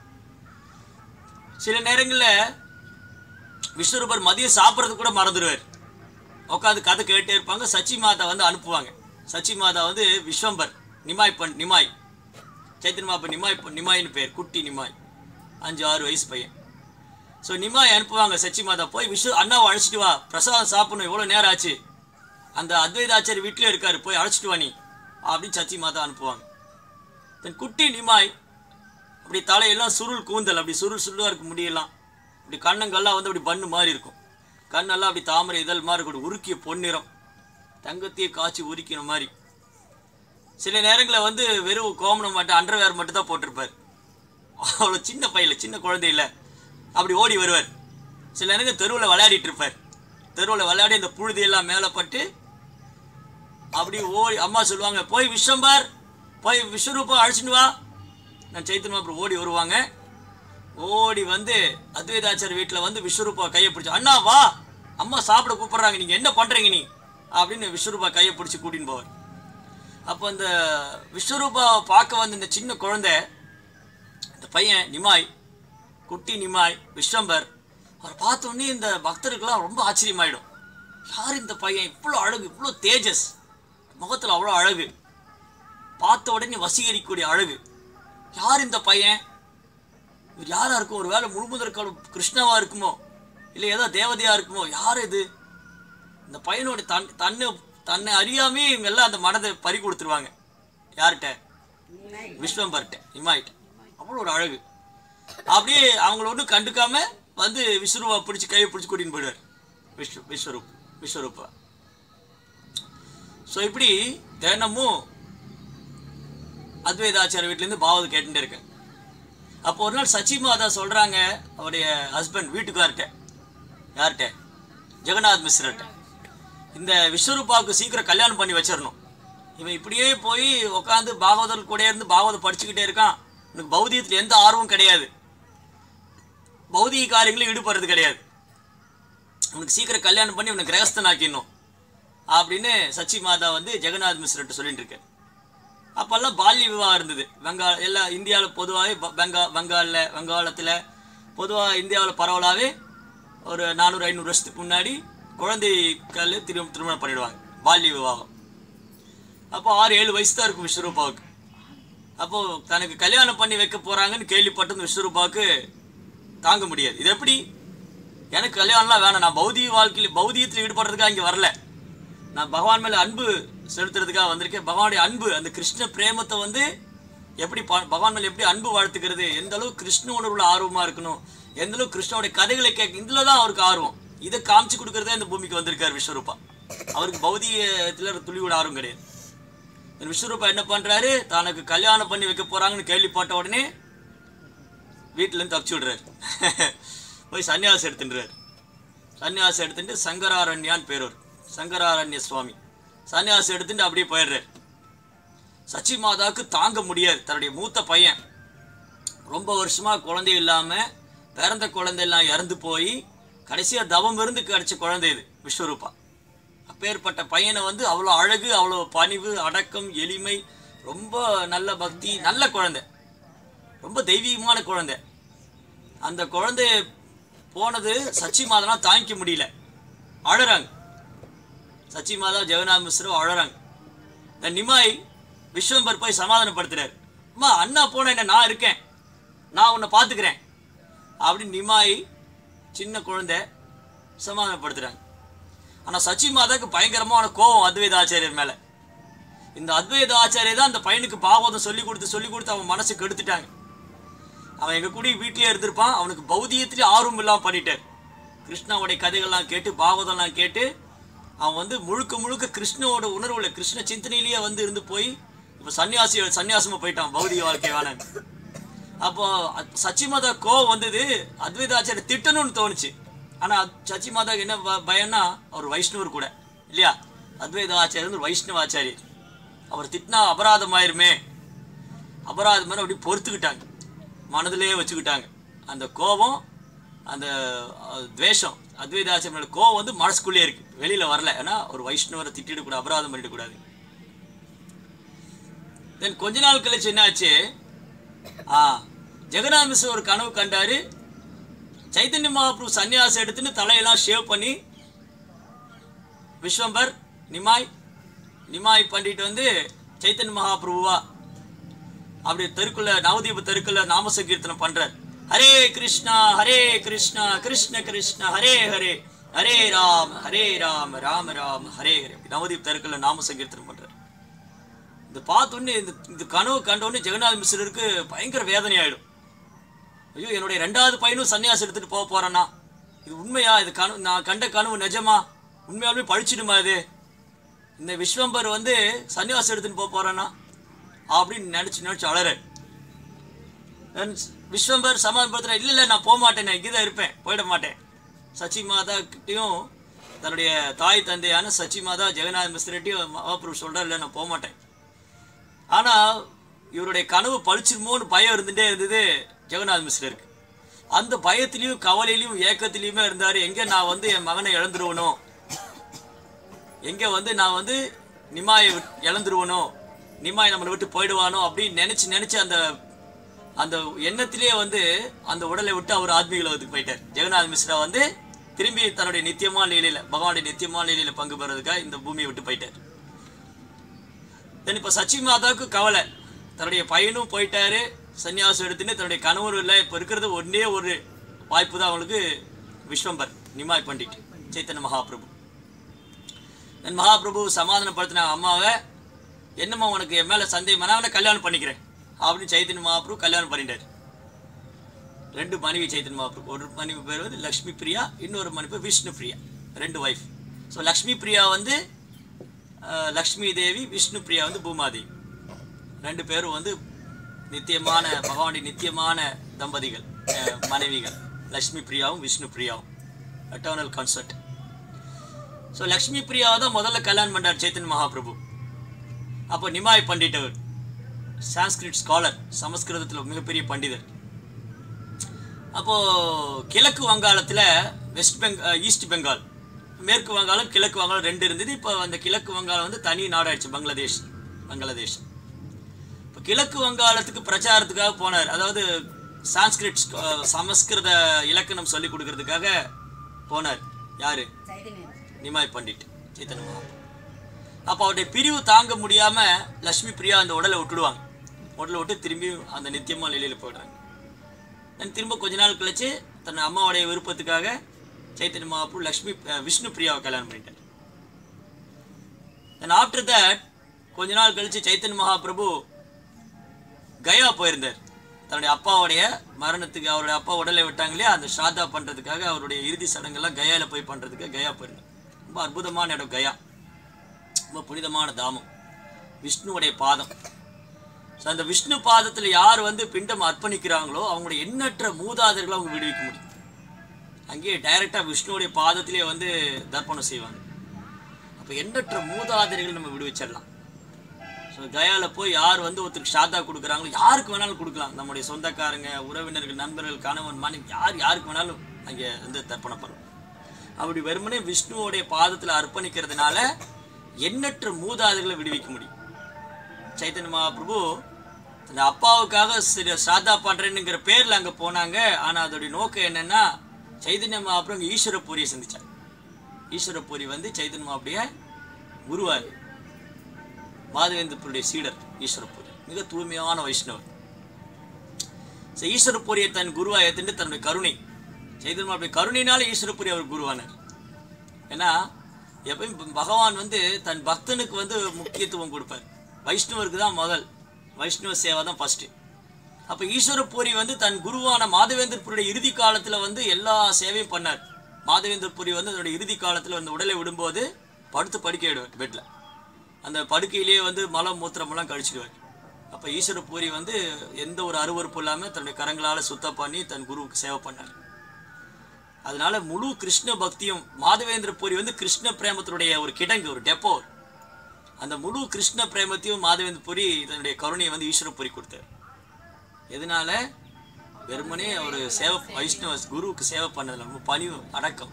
சில நேரங்களில் விஸ்வரூபர் மதியம் சாப்பிட்றது கூட மறந்துடுவார் உட்காந்து கதை கேட்டே இருப்பாங்க சச்சி மாதா வந்து அனுப்புவாங்க சச்சி மாதா வந்து விஸ்வம்பர் நிமாய் பண் நிமாய் சைத்தன்ய மாப்ப நிமாய் பண்- நிமாய்னு பேர் குட்டி நிமாய் அஞ்சு ஆறு வயசு பையன் ஸோ நிமாய் அனுப்புவாங்க சச்சி மாதா போய் விஸ்வ அண்ணாவை அழைச்சிட்டு வா பிரசாதம் சாப்பிடணும் எவ்வளோ நேரம் ஆச்சு அந்த அத்வைதாச்சாரி வீட்டிலே இருக்காரு போய் அழைச்சிட்டு வா நீ அப்படின்னு சச்சி மாதா அனுப்புவாங்க தென் குட்டி நிமாய் அப்படி தலையெல்லாம் சுருள் கூந்தல் அப்படி சுருள் சுருளாக இருக்க முடியலாம் இப்படி கண்ணங்கள்லாம் வந்து அப்படி பண்ணு மாதிரி இருக்கும் கண்ணெல்லாம் அப்படி தாமரை இதழ் மாதிரி இருக்கும் உருக்கிய பொன்னிறம் தங்கத்தையே காய்ச்சி உரிக்கிற மாதிரி சில நேரங்களில் வந்து வெறும் கோமணம் மட்டும் அண்டர்வேர் மட்டும் தான் போட்டிருப்பார் அவ்வளோ சின்ன பையில சின்ன குழந்தை இல்லை அப்படி ஓடி வருவார் சில நேரம் தெருவில் விளையாடிட்டு இருப்பார் தெருவில் விளையாடி அந்த புழுதி எல்லாம் மேலே பட்டு அப்படி ஓடி அம்மா சொல்லுவாங்க போய் விஸ்வம்பர் போய் விஸ்வரூபம் அழைச்சிட்டு வா நான் சைத்தன்யா அப்புறம் ஓடி வருவாங்க ஓடி வந்து அத்வைதாச்சார் வீட்டில் வந்து விஸ்வரூபா கையை பிடிச்சி அண்ணா வா அம்மா சாப்பிட கூப்பிடுறாங்க நீங்கள் என்ன பண்ணுறீங்க நீ அப்படின்னு விஸ்வரூபா கையை பிடிச்சி கூட்டின்னு போவார் அப்போ அந்த விஸ்வரூபாவை பார்க்க வந்த இந்த சின்ன குழந்தை இந்த பையன் நிமாய் குட்டி நிமாய் விஸ்வம்பர் அவரை பார்த்த உடனே இந்த பக்தருக்கெல்லாம் ரொம்ப ஆச்சரியமாயிடும் யார் இந்த பையன் இவ்வளோ அழகு இவ்வளோ தேஜஸ் முகத்தில் அவ்வளோ அழகு பார்த்த உடனே வசீகரிக்கக்கூடிய அழகு யார் இந்த பையன் இவர் யாரா இருக்கும் ஒரு வேளை முழுமுதற்கால கிருஷ்ணாவா இருக்குமோ இல்லை ஏதோ தேவதையா இருக்குமோ யார் இது இந்த பையனோட தன் தன்னை தன்னை அறியாமே இவங்க எல்லாம் அந்த மனதை பறி கொடுத்துருவாங்க யார்கிட்ட விஸ்வம்பர்கிட்ட இமாயிட்ட அவ்வளோ ஒரு அழகு அப்படியே அவங்கள ஒன்றும் கண்டுக்காம வந்து விஸ்வரூபா பிடிச்சி கையை பிடிச்சி கூட்டின்னு போயிடுவார் விஸ்வ விஸ்வரூப் விஸ்வரூபா ஸோ இப்படி தினமும் அத்வைதாச்சாரிய வீட்டிலேருந்து பாவது கேட்டுட்டே இருக்கேன் அப்போ ஒரு நாள் சச்சி மாதா சொல்கிறாங்க அவருடைய ஹஸ்பண்ட் வீட்டுக்கார்ட்ட யார்கிட்ட ஜெகநாத் மிஸ்ரர்கிட்ட இந்த விஸ்வரூபாவுக்கு சீக்கிரம் கல்யாணம் பண்ணி வச்சிடணும் இவன் இப்படியே போய் உட்காந்து பாகவதர் கூட இருந்து பாகவதம் படிச்சுக்கிட்டே இருக்கான் எனக்கு பௌதியத்தில் எந்த ஆர்வம் கிடையாது பௌதிக காரியங்களும் ஈடுபடுறது கிடையாது அவனுக்கு சீக்கிரம் கல்யாணம் பண்ணி இவனை கிரகஸ்தன் ஆக்கிடணும் அப்படின்னு சச்சி மாதா வந்து ஜெகநாத் மிஸ்ரர்கிட்ட சொல்லிட்டு இருக்கேன் அப்போல்லாம் பால்ய விவாகம் இருந்தது பெங்கால் எல்லா இந்தியாவில் பொதுவாகவே பெங்கா பெங்காலில் வங்காளத்தில் பொதுவாக இந்தியாவில் பரவலாகவே ஒரு நானூறு ஐநூறு வருஷத்துக்கு முன்னாடி குழந்தைகள் திரு திருமணம் பண்ணிடுவாங்க பால்ய விவாகம் அப்போ ஆறு ஏழு வயசு தான் இருக்கும் விஸ்வரூபாவுக்கு அப்போது தனக்கு கல்யாணம் பண்ணி வைக்க போகிறாங்கன்னு கேள்விப்பட்டது விஸ்வரூபாவுக்கு தாங்க முடியாது இது எப்படி எனக்கு கல்யாணம்லாம் வேணாம் நான் பௌதிக வாழ்க்கையில் பௌதிகத்தில் ஈடுபடுறதுக்காக இங்கே வரல நான் பகவான் மேலே அன்பு செலுத்துறதுக்காக வந்திருக்கேன் பகவானுடைய அன்பு அந்த கிருஷ்ண பிரேமத்தை வந்து எப்படி பா பகவான் மேலே எப்படி அன்பு வாழ்த்துக்கிறது எந்த அளவு கிருஷ்ண உணர்வுல ஆர்வமாக இருக்கணும் எந்த அளவு கிருஷ்ணனுடைய கதைகளை கேட்க இதில் தான் அவருக்கு ஆர்வம் இதை காமிச்சு கொடுக்கறதே இந்த பூமிக்கு வந்திருக்கார் விஸ்வரூபா அவருக்கு பௌதிகத்தில் துளியோட ஆர்வம் கிடையாது இந்த விஸ்வரூபா என்ன பண்ணுறாரு தனக்கு கல்யாணம் பண்ணி வைக்க போகிறாங்கன்னு கேள்விப்பட்ட உடனே வீட்டிலேருந்து தப்பிச்சு விடுறாரு போய் சன்னியாசம் எடுத்துன்றாரு சன்னியாசம் எடுத்துட்டு சங்கராரண்யான்னு பேரூர் சங்கராரண்ய சுவாமி சன்னியாசம் எடுத்துட்டு அப்படியே போயிடுறாரு சச்சி மாதாவுக்கு தாங்க முடியாது தன்னுடைய மூத்த பையன் ரொம்ப வருஷமா குழந்தை இல்லாம பிறந்த குழந்தை எல்லாம் இறந்து போய் கடைசியா தவம் இருந்து கிடைச்ச குழந்தை இது விஸ்வரூபா அப்பேற்பட்ட பையனை வந்து அவ்வளோ அழகு அவ்வளோ பணிவு அடக்கம் எளிமை ரொம்ப நல்ல பக்தி நல்ல குழந்தை ரொம்ப தெய்வீகமான குழந்தை அந்த குழந்தை போனது சச்சி மாதெல்லாம் தாங்கிக்க முடியல அழறாங்க சச்சி மாதா ஜெகநாத் மிஸ்ரோ அழறாங்க இந்த நிமாய் விஸ்வம்பர் போய் சமாதானப்படுத்துறாரு அம்மா அண்ணா போன என்ன நான் இருக்கேன் நான் உன்னை பார்த்துக்கிறேன் அப்படின்னு நிமாய் சின்ன குழந்தை சமாதானப்படுத்துறாங்க ஆனால் சச்சி மாதாக்கு பயங்கரமான கோபம் அத்வைத ஆச்சாரியர் மேலே இந்த அத்வைத ஆச்சாரியர் தான் அந்த பையனுக்கு பாகவதம் சொல்லி கொடுத்து சொல்லி கொடுத்து அவன் மனசு கெடுத்துட்டாங்க அவன் எங்க கூட வீட்டிலே இருந்திருப்பான் அவனுக்கு பௌதியத்திலே ஆர்வம் இல்லாமல் பண்ணிட்டார் கிருஷ்ணாவுடைய கதைகள்லாம் கேட்டு பாகவதம்லாம் கேட்டு அவன் வந்து முழுக்க முழுக்க கிருஷ்ணவோட உணர்வுல கிருஷ்ண சிந்தனையிலேயே வந்து இருந்து போய் இப்போ சன்னியாசி சன்னியாசமா போயிட்டான் பௌதிக வாழ்க்கை வேணாம் அப்போ அத்- சச்சி மாதா கோவம் வந்தது அத்வைதாச்சாரிய திட்டணும்னு தோணுச்சு ஆனா சச்சி மாதாக்கு என்ன ப- பயம்னா அவர் வைஷ்ணவர் கூட இல்லையா அத்வைத ஆச்சாரியர் வந்து ஒரு வைஷ்ணவ ஆச்சாரியர் அவர் திட்டினா அபராதம் ஆயிருமே அபராதம் மாதிரி அப்படி பொறுத்துக்கிட்டாங்க மனதிலே வச்சுக்கிட்டாங்க அந்த கோபம் அந்த அஹ், துவேஷம் அத்வைதாசிரமோட கோபம் வந்து மனசுக்குள்ளே இருக்கு வெளியில வரல ஏன்னா ஒரு வைஷ்ணவரை திட்டிடக்கூடாது அபராதம் பண்ணிடக்கூடாது தென் கொஞ்ச நாள் கழிச்சு என்னாச்சு ஆ ஜெகநாத் மிஸ்ரர் ஒரு கனவு கண்டாரு சைத்தன்ய மகாபிரபு சன்னியாசம் எடுத்துன்னு தலையெல்லாம் ஷேவ் பண்ணி விஸ்வம்பர் நிமாய் நிமாய் பண்ணிட்டு வந்து சைத்தன்ய மகாபிரபுவா அப்படி தெருக்குள்ள நவதீப தெருக்குள்ள நாம சங்கீர்த்தனம் பண்றார் ஹரே கிருஷ்ணா ஹரே கிருஷ்ணா கிருஷ்ண கிருஷ்ண ஹரே ஹரே ஹரே ராம் ஹரே ராம் ராம ராம் ஹரே ஹரே அப்படி நவதீப் தெருக்குள்ள நாம சங்கீர்த்தனம் பண்றார் இது பார்த்தோன்னே இந்த இந்த கனவு கண்டோடனே ஜெகநாத் மிஸ்ரருக்கு பயங்கர வேதனை ஆயிடும் ஐயோ என்னுடைய ரெண்டாவது பையனும் சன்னியாசம் எடுத்துட்டு போக போறானா இது உண்மையா இது கனவு நான் கண்ட கனவு நிஜமா உண்மையாலுமே பழிச்சிடுமா இது இந்த விஸ்வம்பர் வந்து சன்னியாசம் எடுத்துட்டு போக போறானா அப்படின்னு நினைச்சு நினைச்சு அழற விஸ்வம்பர் சமாதானப்படுத்துற இல்லை இல்லை நான் போக மாட்டேன் நான் இங்கே தான் இருப்பேன் போயிட மாட்டேன் சச்சி மாதா கிட்டேயும் தன்னுடைய தாய் தந்தையான சச்சி மாதா ஜெகநாத் மிஸ்திரிட்டையும் மகாபிரபு சொல்கிறார் இல்லை நான் போக மாட்டேன் ஆனால் இவருடைய கனவு பழிச்சிருமோன்னு பயம் இருந்துகிட்டே இருந்தது ஜெகநாத் மிஸ்ரருக்கு அந்த பயத்திலையும் கவலையிலையும் ஏக்கத்திலையுமே இருந்தார் எங்கே நான் வந்து என் மகனை இழந்துருவனோ எங்கே வந்து நான் வந்து நிமாயை விட்- இழந்துருவனோ நிமாய் நம்மளை விட்டு போயிடுவானோ அப்படின்னு நினச்சி நினச்சி அந்த அந்த எண்ணத்திலே வந்து அந்த உடலை விட்டு அவர் ஆத்மீக உலகத்துக்கு போயிட்டார் ஜெகநாத் மிஸ்ரா வந்து திரும்பி தன்னுடைய நித்தியமான லீலையில பகவானுடைய நித்தியமான லீலையில பங்கு பெறதுக்காக இந்த பூமியை விட்டு போயிட்டார் தென் இப்போ சச்சி மாதாவுக்கு கவலை தன்னுடைய பையனும் போயிட்டாரு சன்னியாசம் எடுத்துன்னு தன்னுடைய கணவரும் இல்லை இப்போ இருக்கிறது ஒன்றே ஒரு வாய்ப்பு தான் அவங்களுக்கு விஸ்வம்பர் நிமாய் பண்டிட் சைத்தன்ய மகாபிரபு என் மகாபிரபு சமாதானப்படுத்தின அம்மாவை என்னம்மா உனக்கு என் மேலே சந்தேகம் நான் அவனை கல்யாணம் பண்ணிக்கிறேன் அப்படின்னு சைத்தன்ய மகாபிரபு கல்யாணம் பண்ணிட்டார் ரெண்டு மனைவி சைத்தன்ய மகாபிரபு ஒரு மனைவி பேர் வந்து லக்ஷ்மி பிரியா இன்னொரு மனைவி பேர் விஷ்ணு பிரியா ரெண்டு ஒய்ஃப் ஸோ லக்ஷ்மி பிரியா வந்து அஹ், லக்ஷ்மி தேவி விஷ்ணு பிரியா வந்து பூமாதேவி ரெண்டு பேரும் வந்து நித்தியமான பகவானுடைய நித்தியமான தம்பதிகள் அஹ், மனைவிகள் லக்ஷ்மி பிரியாவும் விஷ்ணு பிரியாவும் அட்டர்னல் கான்செப்ட் ஸோ லக்ஷ்மி பிரியாவை தான் முதல்ல கல்யாணம் பண்ணார் சைத்தன்ய மகாபிரபு அப்போ நிமாய் பண்டிட் அவர் சான்ஸ்கிரிட் ஸ்காலர் சமஸ்கிருதத்தில் மிகப்பெரிய பண்டிதர் அப்போ கிழக்கு வங்காளத்தில் வெஸ்ட் பெங் ஈஸ்ட் பெங்கால் மேற்கு வங்காளம் கிழக்கு வங்காளம் ரெண்டு இருந்தது இப்போ அந்த கிழக்கு வங்காளம் வந்து தனி நாடாயிடுச்சு பங்களாதேஷ் பங்களாதேஷ் இப்போ கிழக்கு வங்காளத்துக்கு பிரச்சாரத்துக்காக போனார் அதாவது சான்ஸ்கிரிட் ஸ்க- சமஸ்கிருத இலக்கணம் சொல்லி கொடுக்கறதுக்காக போனார் யாரு நிமாய் பண்டிட் சைத்தன்ய மகாபிரபு அப்போ அவருடைய பிரிவு தாங்க முடியாம லக்ஷ்மி பிரியா அந்த உடலை விட்டுடுவாங்க உடலை விட்டு திரும்பி அந்த நித்தியமா நிலையில போயிடுறாங்க தென் திரும்ப கொஞ்ச நாள் கழிச்சு தன் அம்மாவுடைய விருப்பத்துக்காக சைத்தன்ய மகாபு லக்ஷ்மி அஹ், விஷ்ணு பிரியாவை கல்யாணம் பண்ணிட்டார் தென் ஆஃப்டர் தட் கொஞ்ச நாள் கழிச்சு சைத்தன்ய மகாபிரபு கயா போயிருந்தார் தன்னுடைய அப்பாவுடைய மரணத்துக்கு அவருடைய அப்பா உடலை விட்டாங்க இல்லையா அந்த ஸ்ராத்தா பண்றதுக்காக அவருடைய இறுதி சடங்கெல்லாம் கயால போய் பண்றதுக்கு கயா போயிருந்தார் ரொம்ப அற்புதமான இடம் கயா ரொம்ப புனிதமான தாமம் விஷ்ணுவுடைய பாதம் ஸோ அந்த விஷ்ணு பாதத்தில் யார் வந்து பிண்டம் அர்ப்பணிக்கிறாங்களோ அவங்களுடைய எண்ணற்ற மூதாதைகளை அவங்க விடுவிக்க முடியும் அங்கேயே டைரெக்டாக விஷ்ணுவுடைய பாதத்திலே வந்து தர்ப்பணம் செய்வாங்க அப்போ எண்ணற்ற மூதாதைகளை நம்ம விடுவிச்சிடலாம் ஸோ கயாவில் போய் யார் வந்து ஒருத்தருக்கு ஷாதா கொடுக்குறாங்களோ யாருக்கு வேணாலும் கொடுக்கலாம் நம்முடைய சொந்தக்காரங்க உறவினர்கள் நண்பர்கள் கணவன் மனைவி யார் யாருக்கு வேணாலும் அங்கே வந்து தர்ப்பணம் பண்ணலாம் அப்படி வெறுமனே விஷ்ணுவோடைய பாதத்தில் அர்ப்பணிக்கிறதுனால எண்ணற்ற மூதாதைகளை விடுவிக்க முடியும் சைத்தன்ய மகாபிரபு அந்த அப்பாவுக்காக சில சாதா பண்றேன்னுங்கிற பேர்ல அங்க போனாங்க ஆனா அதோடைய நோக்கம் என்னன்னா சைதன்ய மகாபிரபு அங்க ஈஸ்வரபூரியை சந்திச்சார் ஈஸ்வரபூரி வந்து சைதன்ய மகாபுடைய குருவார் மாதவேந்திரபுரிய சீடர் ஈஸ்வரபூரி மிக தூய்மையான வைஷ்ணவர் ஸோ ஈஸ்வரபூரியை தன் குருவா ஏத்துட்டு தன்னுடைய கருணை சைதன்ய மகாபுடைய கருணையினால ஈஸ்வரபூரி அவர் குருவானார் ஏன்னா எப்பயும் பகவான் வந்து தன் பக்தனுக்கு வந்து முக்கியத்துவம் கொடுப்பார் வைஷ்ணவருக்கு தான் முதல் வைஷ்ணவ சேவை தான் ஃபர்ஸ்ட் அப்போ ஈஸ்வரபூரி வந்து தன் குருவான மாதவேந்திரபுரியுடைய இறுதி காலத்தில் வந்து எல்லா சேவையும் பண்ணார் மாதவேந்திரபுரி வந்து அதனுடைய இறுதி காலத்தில் அந்த உடலை விடும்போது படுத்து படுக்க விடுவார் பெட்டில் அந்த படுக்கையிலேயே வந்து மலம் மூத்திரமெல்லாம் கழிச்சிடுவார் அப்போ ஈஸ்வரபூரி வந்து எந்த ஒரு அருவருப்பும் இல்லாமல் தன்னுடைய கரங்களால் சுத்தம் பண்ணி தன் குருவுக்கு சேவை பண்ணார் அதனால முழு கிருஷ்ண பக்தியும் மாதவேந்திர பூரி வந்து கிருஷ்ண பிரேமத்தினுடைய ஒரு கிடங்கு ஒரு டெப்போ அந்த முழு கிருஷ்ண பிரேமத்தையும் மாதவேந்திர பூரி தன்னுடைய கருணையை வந்து ஈஸ்வரபுரி கொடுத்தார் எதனால வெறுமனே ஒரு சேவை வைஷ்ணவ குருவுக்கு சேவை பண்ணதில்ல ரொம்ப பணிவு அடக்கம்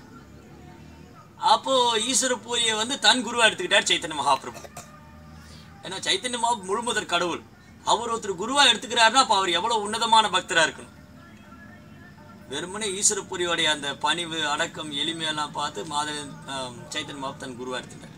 அப்போ ஈஸ்வரபூரியை வந்து தன் குருவா எடுத்துக்கிட்டார் சைத்தன்ய மகாபிரபு ஏன்னா சைத்தன்ய மகா முழுமுதற் கடவுள் அவர் ஒருத்தர் குருவா எடுத்துக்கிறாருன்னா அப்போ அவர் எவ்வளவு உன்னதமான பக்தரா இருக்கணும் வெறுமனே ஈஸ்வரபுரியோடைய அந்த பணிவு அடக்கம் எளிமையெல்லாம் பார்த்து மாதவ ஆம், சைத்தன்ய மகாபு தன் குருவா எடுத்துட்டார்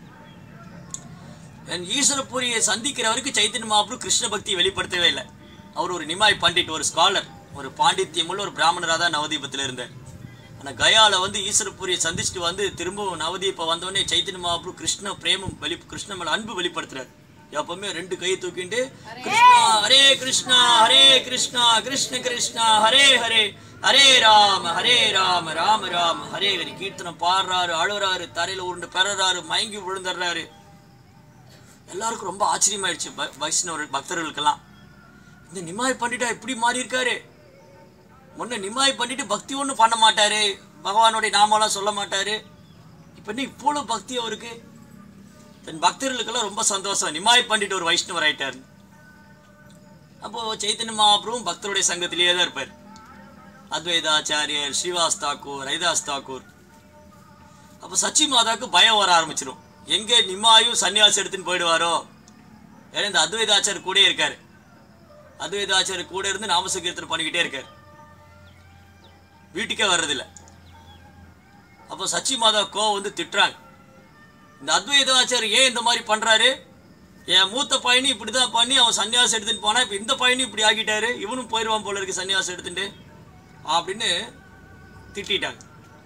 என் ஈஸ்வரபுரியை சந்திக்கிற வரைக்கும் சைத்தன்ய மகாபுரு கிருஷ்ண பக்தியை வெளிப்படுத்தவே இல்லை அவர் ஒரு நிமாய் பண்டிட் ஒரு ஸ்காலர் ஒரு பாண்டித்யமுள்ள ஒரு பிராமணராக தான் நவதீபத்தில் இருந்தார் ஆனால் கயால வந்து ஈஸ்வரபுரியை சந்திச்சுட்டு வந்து திரும்பவும் நவதீபம் வந்தோடனே சைத்தன்ய மகாபுரு கிருஷ்ண பிரேமம் வெளி கிருஷ்ண மேல அன்பு வெளிப்படுத்துறாரு எப்பவுமே ரெண்டு கை தூக்கிட்டு கிருஷ்ணா ஹரே கிருஷ்ணா ஹரே கிருஷ்ணா கிருஷ்ண கிருஷ்ணா ஹரே ஹரே ஹரே ராம ஹரே ராம ராம ராம ஹரே ஹரி கீர்த்தனம் பாடுறாரு அழுறாரு தரையில உருண்டு பெறறாரு மயங்கி விழுந்துடுறாரு எல்லாருக்கும் ரொம்ப ஆச்சரியமாயிடுச்சு ப- வைஷ்ணவர்கள் பக்தர்களுக்கெல்லாம் இந்த நிமாய் பண்டிட்டா இப்படி மாறி இருக்காரு முன்ன நிமாய் பண்ணிட்டு பக்தி ஒன்றும் பண்ண மாட்டாரு பகவானுடைய நாமெல்லாம் சொல்ல மாட்டாரு இப்போ என்ன இவ்வளோ பக்தி அவருக்கு தன் பக்தர்களுக்கெல்லாம் ரொம்ப சந்தோஷம் நிமாய் பண்ணிட்டு ஒரு வைஷ்ணவர் ஆயிட்டாரு அப்போ சைத்தன்ய மகாபிரபுவும் பக்தருடைய சங்கத்திலேயே தான் இருப்பார் அத்வைதாச்சாரியர் ஸ்ரீவாஸ் தாக்கூர் ஹரிதாஸ் தாக்கூர் அப்போ சச்சி மாதாவுக்கு பயம் வர ஆரம்பிச்சிடும் எங்கே நிம்மாயும் சன்னியாசி எடுத்துன்னு போயிடுவாரோ ஏன்னா இந்த அத்வைதாச்சாரியர் கூடயே இருக்காரு அத்வைதாச்சாரியர் கூட இருந்து நாமசங்கீர்த்தனை பண்ணிக்கிட்டே இருக்காரு வீட்டுக்கே வர்றதில்ல அப்போ சச்சி மாதா கோவம் வந்து திட்டுறாங்க இந்த அத்வைதாச்சாரியர் ஏன் இந்த மாதிரி பண்றாரு என் மூத்த பையனி இப்படி தான் பண்ணி அவன் சன்னியாசம் எடுத்துட்டு போனா இப்போ இந்த பையனும் இப்படி ஆக்கிட்டாரு இவனும் போயிடுவான் போல இருக்கு சன்னியாசம் எடுத்துட்டு அப்படின்னு திட்டிட்டாங்க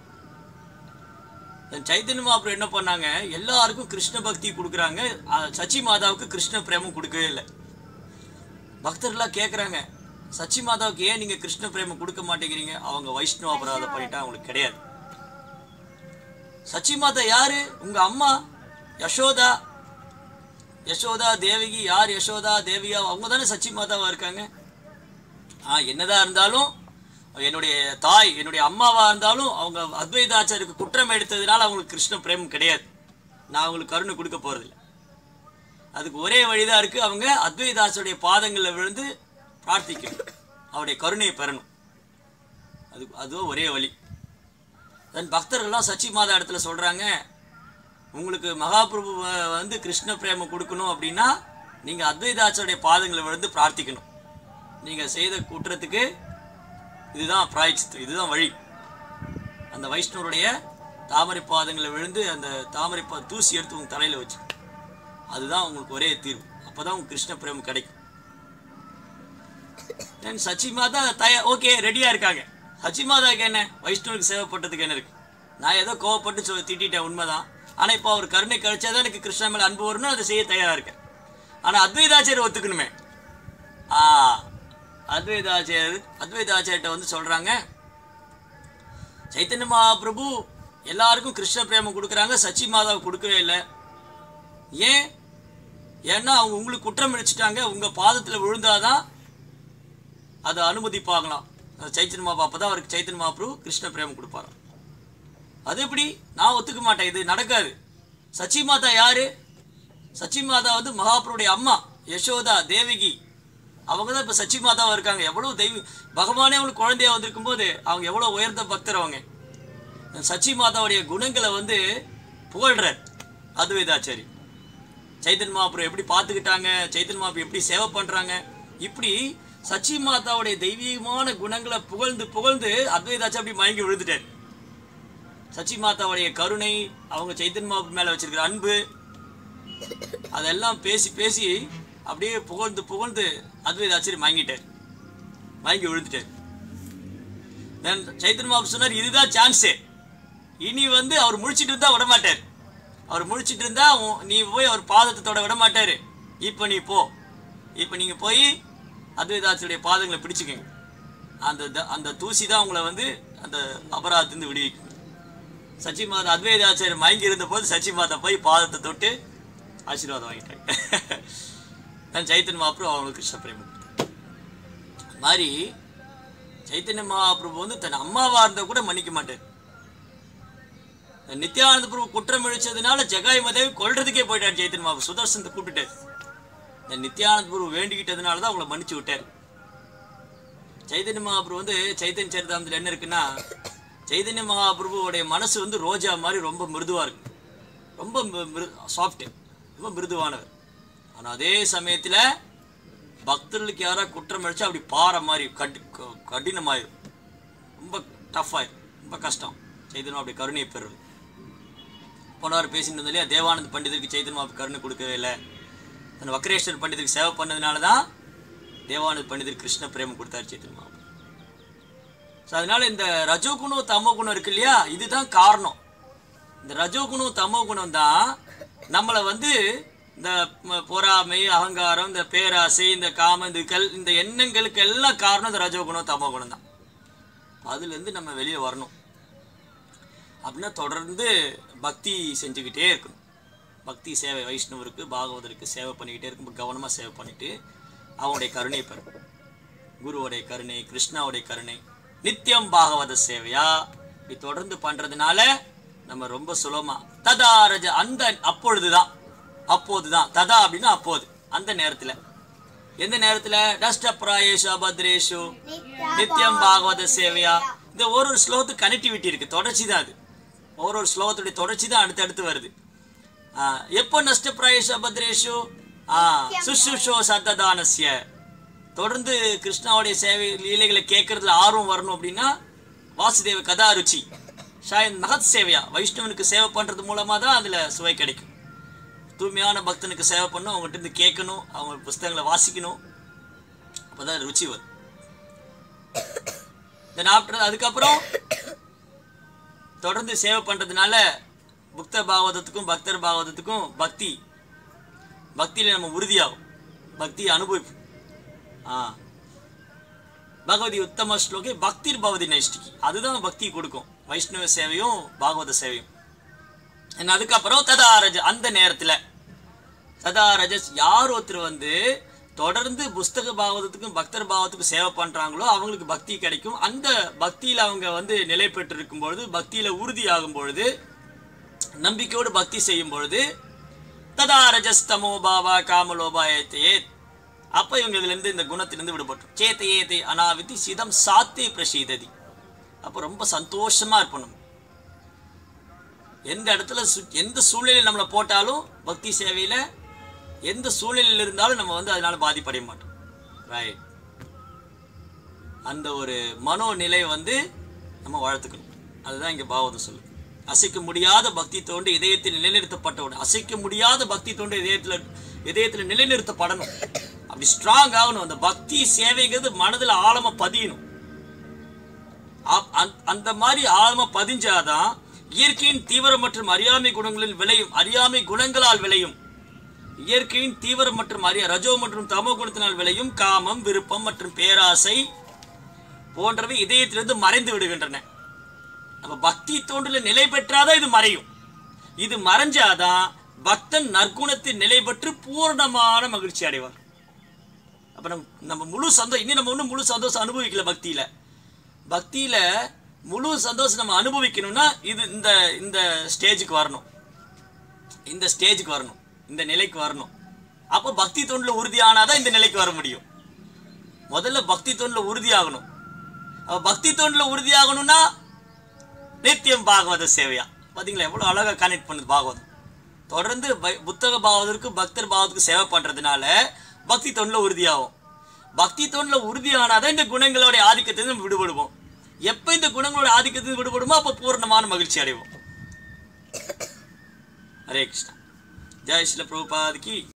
சைத்தன்ய மகாபுரம் என்ன பண்ணாங்க எல்லாருக்கும் கிருஷ்ண பக்தி கொடுக்குறாங்க அஹ், சச்சி மாதாவுக்கு கிருஷ்ண பிரேமம் கொடுக்கவே இல்லை பக்தர்கள்லாம் கேட்குறாங்க சச்சி மாதாவுக்கு ஏன் நீங்கள் கிருஷ்ண பிரேமம் கொடுக்க மாட்டேங்கிறீங்க அவங்க வைஷ்ணவ அபராதம் பண்ணிட்டா அவங்களுக்கு கிடையாது சச்சி மாதா யாரு உங்க அம்மா யசோதா யசோதா தேவகி யார் யசோதா தேவியா அவங்க தானே சச்சி மாதாவா இருக்காங்க ஆ என்னதான் இருந்தாலும் என்னுடைய தாய் என்னுடைய அம்மாவா இருந்தாலும் அவங்க அத்வைதாச்சாருக்கு குற்றம் எடுத்ததுனால அவங்களுக்கு கிருஷ்ண பிரேமம் கிடையாது நான் அவங்களுக்கு கருணை கொடுக்க போறதில்லை அதுக்கு ஒரே வழிதான் இருக்கு அவங்க அத்வைதாசருடைய பாதங்களில் விழுந்து பிரார்த்திக்கணும் அவருடைய கருணையை பெறணும் அது அதுவும் ஒரே வழி தன் பக்தர்கள்லாம் சச்சி மாதா இடத்துல சொல்றாங்க உங்களுக்கு மகாபிரபு வ- வந்து கிருஷ்ண பிரேமம் கொடுக்கணும் அப்படின்னா நீங்க அத்வைதாசருடைய பாதங்களை விழுந்து பிரார்த்திக்கணும் நீங்க செய்த குற்றத்துக்கு இதுதான் பிராய்ச்சித்து இதுதான் வழி அந்த வைஷ்ணவருடைய தாமரை பாதங்களை விழுந்து அந்த தாமரை பா தூசி எடுத்து உங்க தலையில வச்சு அதுதான் உங்களுக்கு ஒரே தீர்வு அப்பதான் உங்களுக்கு கிருஷ்ண பிரேமம் கிடைக்கும் தென் சச்சி மாதா தய ஓகே ரெடியா இருக்காங்க சச்சி மாதாக்கு என்ன வைஷ்ணவருக்கு சேவைப்பட்டதுக்கு என்ன இருக்கு நான் ஏதோ கோவப்பட்டு சொ திட்டிட்டேன் உண்மைதான் ஆனா இப்போ அவர் கருணை கழிச்சாதான் எனக்கு கிருஷ்ணன் மேல அன்பு வரணும் அதை செய்ய தயாரா இருக்கேன் ஆனா அத்வைதாச்சாரியர் ஒத்துக்கணுமே ஆ அத்வைதாச்சாரியர் அத்வைதாச்சாரியர்கிட்ட வந்து சொல்றாங்க சைத்தன்ய மகாபிரபு எல்லாருக்கும் கிருஷ்ண பிரேமம் கொடுக்குறாங்க சச்சி மாதாவுக்கு கொடுக்கவே இல்லை ஏன் ஏன்னா அவங்க உங்களுக்கு குற்றம் இழிச்சிட்டாங்க உங்க பாதத்துல விழுந்தாதான் அதை அனுமதிப்பாங்களாம் அது சைத்தன்ய மாபா அப்பதான் அவருக்கு சைத்தன்ய மகாபிரபு கிருஷ்ண பிரேமம் கொடுப்பாராம் அது எப்படி நான் ஒத்துக்க மாட்டேன் இது நடக்காது சச்சி மாதா யாரு சச்சி மாதா வந்து மகாபுருடைய அம்மா யசோதா தேவகி அவங்க தான் இப்போ சச்சி மாதாவா இருக்காங்க எவ்வளோ தெய்வ பகவானே அவங்களுக்கு குழந்தையா வந்திருக்கும் போது அவங்க எவ்வளோ உயர்ந்த பக்தர் அவங்க சச்சி மாதாவுடைய குணங்களை வந்து புகழ்றார் அத்வைதாச்சாரி சைத்தன் மகாபுரம் எப்படி பார்த்துக்கிட்டாங்க சைத்தன் மகாபுரம் எப்படி சேவை பண்றாங்க இப்படி சச்சி மாதாவுடைய தெய்வீகமான குணங்களை புகழ்ந்து புகழ்ந்து அத்வைதாச்சாரி அப்படி மயங்கி விழுந்துட்டார் சச்சி மாதாவுடைய கருணை அவங்க சைத்தன் மகாபுரம் மேல வச்சிருக்கிற அன்பு அதெல்லாம் பேசி பேசி அப்படியே புகழ்ந்து புகழ்ந்து அத்வைதாச்சாரி மயங்கிட்டார் மயங்கி விழுந்துட்டார் தென் சைத்தன் மாபு சொன்னார் இதுதான் சான்ஸே இனி வந்து அவர் முழிச்சிட்டு இருந்தா விட மாட்டார் அவர் முழிச்சிட்டு இருந்தா உன்- நீ போய் அவர் பாதத்தை தொட விட மாட்டாரு இப்போ நீ போ இப்போ நீங்க போய் அத்வைதாச்சருடைய பாதங்களை பிடிச்சுக்கங்க அந்த த- அந்த தூசி தான் உங்களை வந்து அந்த அபராதத்திலிருந்து விடுவிக்கும் சச்சி மாதா அத்வைதாச்சாரியர் மயங்கி இருந்த போது சச்சி மாதா போய் பாதத்தை தொட்டு ஆசீர்வாதம் வாங்கிட்டாங்க நான் சைத்தன்ய மகாபிரபு அவங்களுக்கு கிருஷ்ண பிரேமம் கொடுத்தார். அது மாதிரி சைத்தன்ய மகாபிரபு வந்து தன் அம்மாவா இருந்தா கூட மன்னிக்க மாட்டார் நித்யானந்த பிரபு குற்றம் இழிச்சதுனால ஜெகாய் மதேவி கொல்றதுக்கே போயிட்டார் சைத்தன்ய மகாபிரபு சுதர்சனத்தை கூப்பிட்டுட்டார் இந்த நித்யானந்த பிரபு வேண்டிக்கிட்டதுனால தான் அவங்கள மன்னிச்சு விட்டார் சைதன்ய மகாபிரபு வந்து சைத்தன்ய சரிதாமத்தில் என்ன இருக்குன்னா சைதன்ய மகாபிரபுவோடைய மனசு வந்து ரோஜா மாதிரி ரொம்ப மிருதுவா இருக்கு ரொம்ப சாஃப்ட் ரொம்ப மிருதுவானவர் ஆனா அதே சமயத்துல பக்தர்களுக்கு யாராவது குற்றம் அடிச்சா அப்படி பாறை மாதிரி கடி க- கடினமாயிரும் ரொம்ப டஃப் ஆயிரும் ரொம்ப கஷ்டம் சைதன்யம் அப்படி கருணையை பெறுவது போனவார் பேசிட்டு இருந்தோம் இல்லையா தேவானந்த் பண்டிதருக்கு சைதன்யம் அப்படி கருணை கொடுக்கவே இல்லை அந்த வக்ரேஸ்வர் பண்டிதருக்கு சேவை பண்ணதுனால தான் தேவானந்த் பண்டிதர் கிருஷ்ண பிரேமம் கொடுத்தாரு சைத்தன்ய மகாபிரபு ஸோ அதனால இந்த ரஜோகுணம் தமோ குணம் இருக்கு இல்லையா இதுதான் காரணம் இந்த ரஜோகுணம் தமோ குணம் தான் நம்மளை வந்து இந்த ம- பொறாமை அகங்காரம் இந்த பேராசை இந்த காமம் இந்த கல் இந்த எண்ணங்களுக்கு எல்லாம் காரணம் இந்த ரஜோகுணம் தமோ குணம் தான் அதுலேருந்து நம்ம வெளியே வரணும் அப்படின்னா தொடர்ந்து பக்தி செஞ்சுக்கிட்டே இருக்கணும் பக்தி சேவை வைஷ்ணவருக்கு பாகவதருக்கு சேவை பண்ணிக்கிட்டே இருக்கும் கவனமாக சேவை பண்ணிட்டு அவனுடைய கருணையை பெறணும் குருவோடைய கருணை கிருஷ்ணாவுடைய கருணை நித்தியம் பாகவத சேவையா இப்படி தொடர்ந்து பண்றதுனால நம்ம ரொம்ப சுலபமா ததாரஜ அந்த அப்பொழுதுதான் அப்போதுதான் ததா அப்படின்னா அப்போது அந்த நேரத்துல எந்த நேரத்துல டஸ்ட பிராயேஷு அபத்ரேஷு நித்தியம் பாகவத சேவையா இந்த ஒரு ஒரு ஸ்லோகத்துக்கு கனெக்டிவிட்டி இருக்கு தொடர்ச்சி தான் அது ஒரு ஒரு ஸ்லோகத்துடைய தொடர்ச்சி தான் அடுத்தடுத்து வருது ஆ, எப்போ நஷ்ட பிராயேஷு அபத்ரேஷு ஆ சுஷுஷோ சத்ததானஸ்ய தொடர்ந்து கிருஷ்ணாவுடைய சேவை லீலைகளை கேட்கறதுல ஆர்வம் வரணும் அப்படின்னா வாசுதேவ கதா ருச்சி ஷாயத் மகத் சேவையா வைஷ்ணவனுக்கு சேவை பண்றது மூலமா தான் அதுல சுவை கிடைக்கும் தூய்மையான பக்தனுக்கு சேவை பண்ணணும் அவங்ககிட்ட இருந்து கேட்கணும் அவங்க புஸ்தகங்களை வாசிக்கணும் அப்பதான் ருச்சி வரும் தென் ஆஃப்டர் அதுக்கப்புறம் தொடர்ந்து சேவை பண்றதுனால புக்த பாகவதத்துக்கும் பக்தர் பாகவதத்துக்கும் பக்தி பக்தியில நம்ம உறுதியாகும் பக்தியை அனுபவிப்போம் ஆ பகவதி உத்தம ஸ்லோகே பக்திர் பகவதி நைஷ்டிகி அதுதான் பக்தி கொடுக்கும் வைஷ்ணவ சேவையும் பாகவத சேவையும் என்ன அதுக்கப்புறம் ததாரஜ அந்த நேரத்துல ததாரஜஸ் யார் ஒருத்தர் வந்து தொடர்ந்து புஸ்தக பாகவதத்துக்கும் பக்தர் பாகவத்துக்கும் சேவை பண்றாங்களோ அவங்களுக்கு பக்தி கிடைக்கும் அந்த பக்தியில அவங்க வந்து நிலை பெற்று இருக்கும் பொழுது பக்தியில உறுதியாகும் பொழுது நம்பிக்கையோடு பக்தி செய்யும் பொழுது ததா ரஜஸ்தமோ பாவா காமலோபாயத்தையே அப்ப இவங்க இதுல இருந்து இந்த குணத்திலிருந்து விடுபட்டோம் சேத்தையேத்தை அனாவிதி சிதம் சாத்தே பிரசீததி அப்ப ரொம்ப சந்தோஷமா இருப்போம் நம்ம எந்த இடத்துல சு- எந்த சூழ்நிலையில் நம்மளை போட்டாலும் பக்தி சேவையில எந்த சூழ்நிலையில் இருந்தாலும் நம்ம வந்து அதனால பாதிப்படைய மாட்டோம் ரைட் அந்த ஒரு மனோநிலை வந்து நம்ம வளர்த்துக்கணும் அதுதான் இங்க பாவதம் சொல்லு அசைக்க முடியாத பக்தி தோண்டு இதயத்தில் நிலைநிறுத்தப்பட்ட உடனே அசைக்க முடியாத பக்தி தோண்டு இதயத்துல இதயத்துல நிலைநிறுத்தப்படணும் அப்படி ஸ்ட்ராங் ஆகணும் அந்த பக்தி சேவைங்கிறது மனதுல ஆழமா பதியணும் அப்- அந்த- அந்த மாதிரி ஆழமா பதிஞ்சாதான் இயற்கையின் தீவிர மற்றும் அறியாமை குணங்களில் விளையும் அறியாமை குணங்களால் விளையும் இயற்கையின் தீவிரம் மற்றும் அறிய ரஜோ மற்றும் தமோ குணத்தினால் விளையும் காமம் விருப்பம் மற்றும் பேராசை போன்றவை இதயத்திலிருந்து மறைந்து விடுகின்றன நம்ம பக்தி தோன்றல நிலை பெற்றாதான் இது மறையும் இது மறைஞ்சாதான் பக்தன் நற்குணத்தில் நிலை பெற்று பூர்ணமான மகிழ்ச்சி அடைவார் அப்ப நம்ம நம்ம முழு சந்தோஷம் இன்னும் நம்ம ஒன்றும் முழு சந்தோஷம் அனுபவிக்கல பக்தியில பக்தியில முழு சந்தோஷம் நம்ம அனுபவிக்கணும்னா இது இந்த இந்த ஸ்டேஜுக்கு வரணும் இந்த ஸ்டேஜுக்கு வரணும் இந்த நிலைக்கு வரணும் அப்போ பக்தி தொண்டில் உறுதியானாதான் இந்த நிலைக்கு வர முடியும் முதல்ல பக்தி தொண்டில் உறுதியாகணும் அப்ப பக்தி தொண்டில் உறுதியாகணும்னா நித்தியம் பாகவத சேவையா பாத்தீங்களா எவ்வளவு அழகா கனெக்ட் பண்ணுது பாகவதம் தொடர்ந்து ப- புத்தக பாகவதற்கு பக்தர் பாகவதற்கு சேவை பண்றதுனால பக்தி தொண்டில் உறுதியாகும் பக்தி தொண்டில் உறுதியானாதான் இந்த குணங்களுடைய ஆதிக்கத்திலிருந்து நம்ம விடுபடுவோம் எப்ப இந்த குணங்களோட ஆதிக்கத்திலிருந்து விடுபடுமோ அப்ப பூர்ணமான மகிழ்ச்சி அடைவோம் ஹரே கிருஷ்ணா ஜெய் ஸ்ரீல பிரபுபாதிக்கு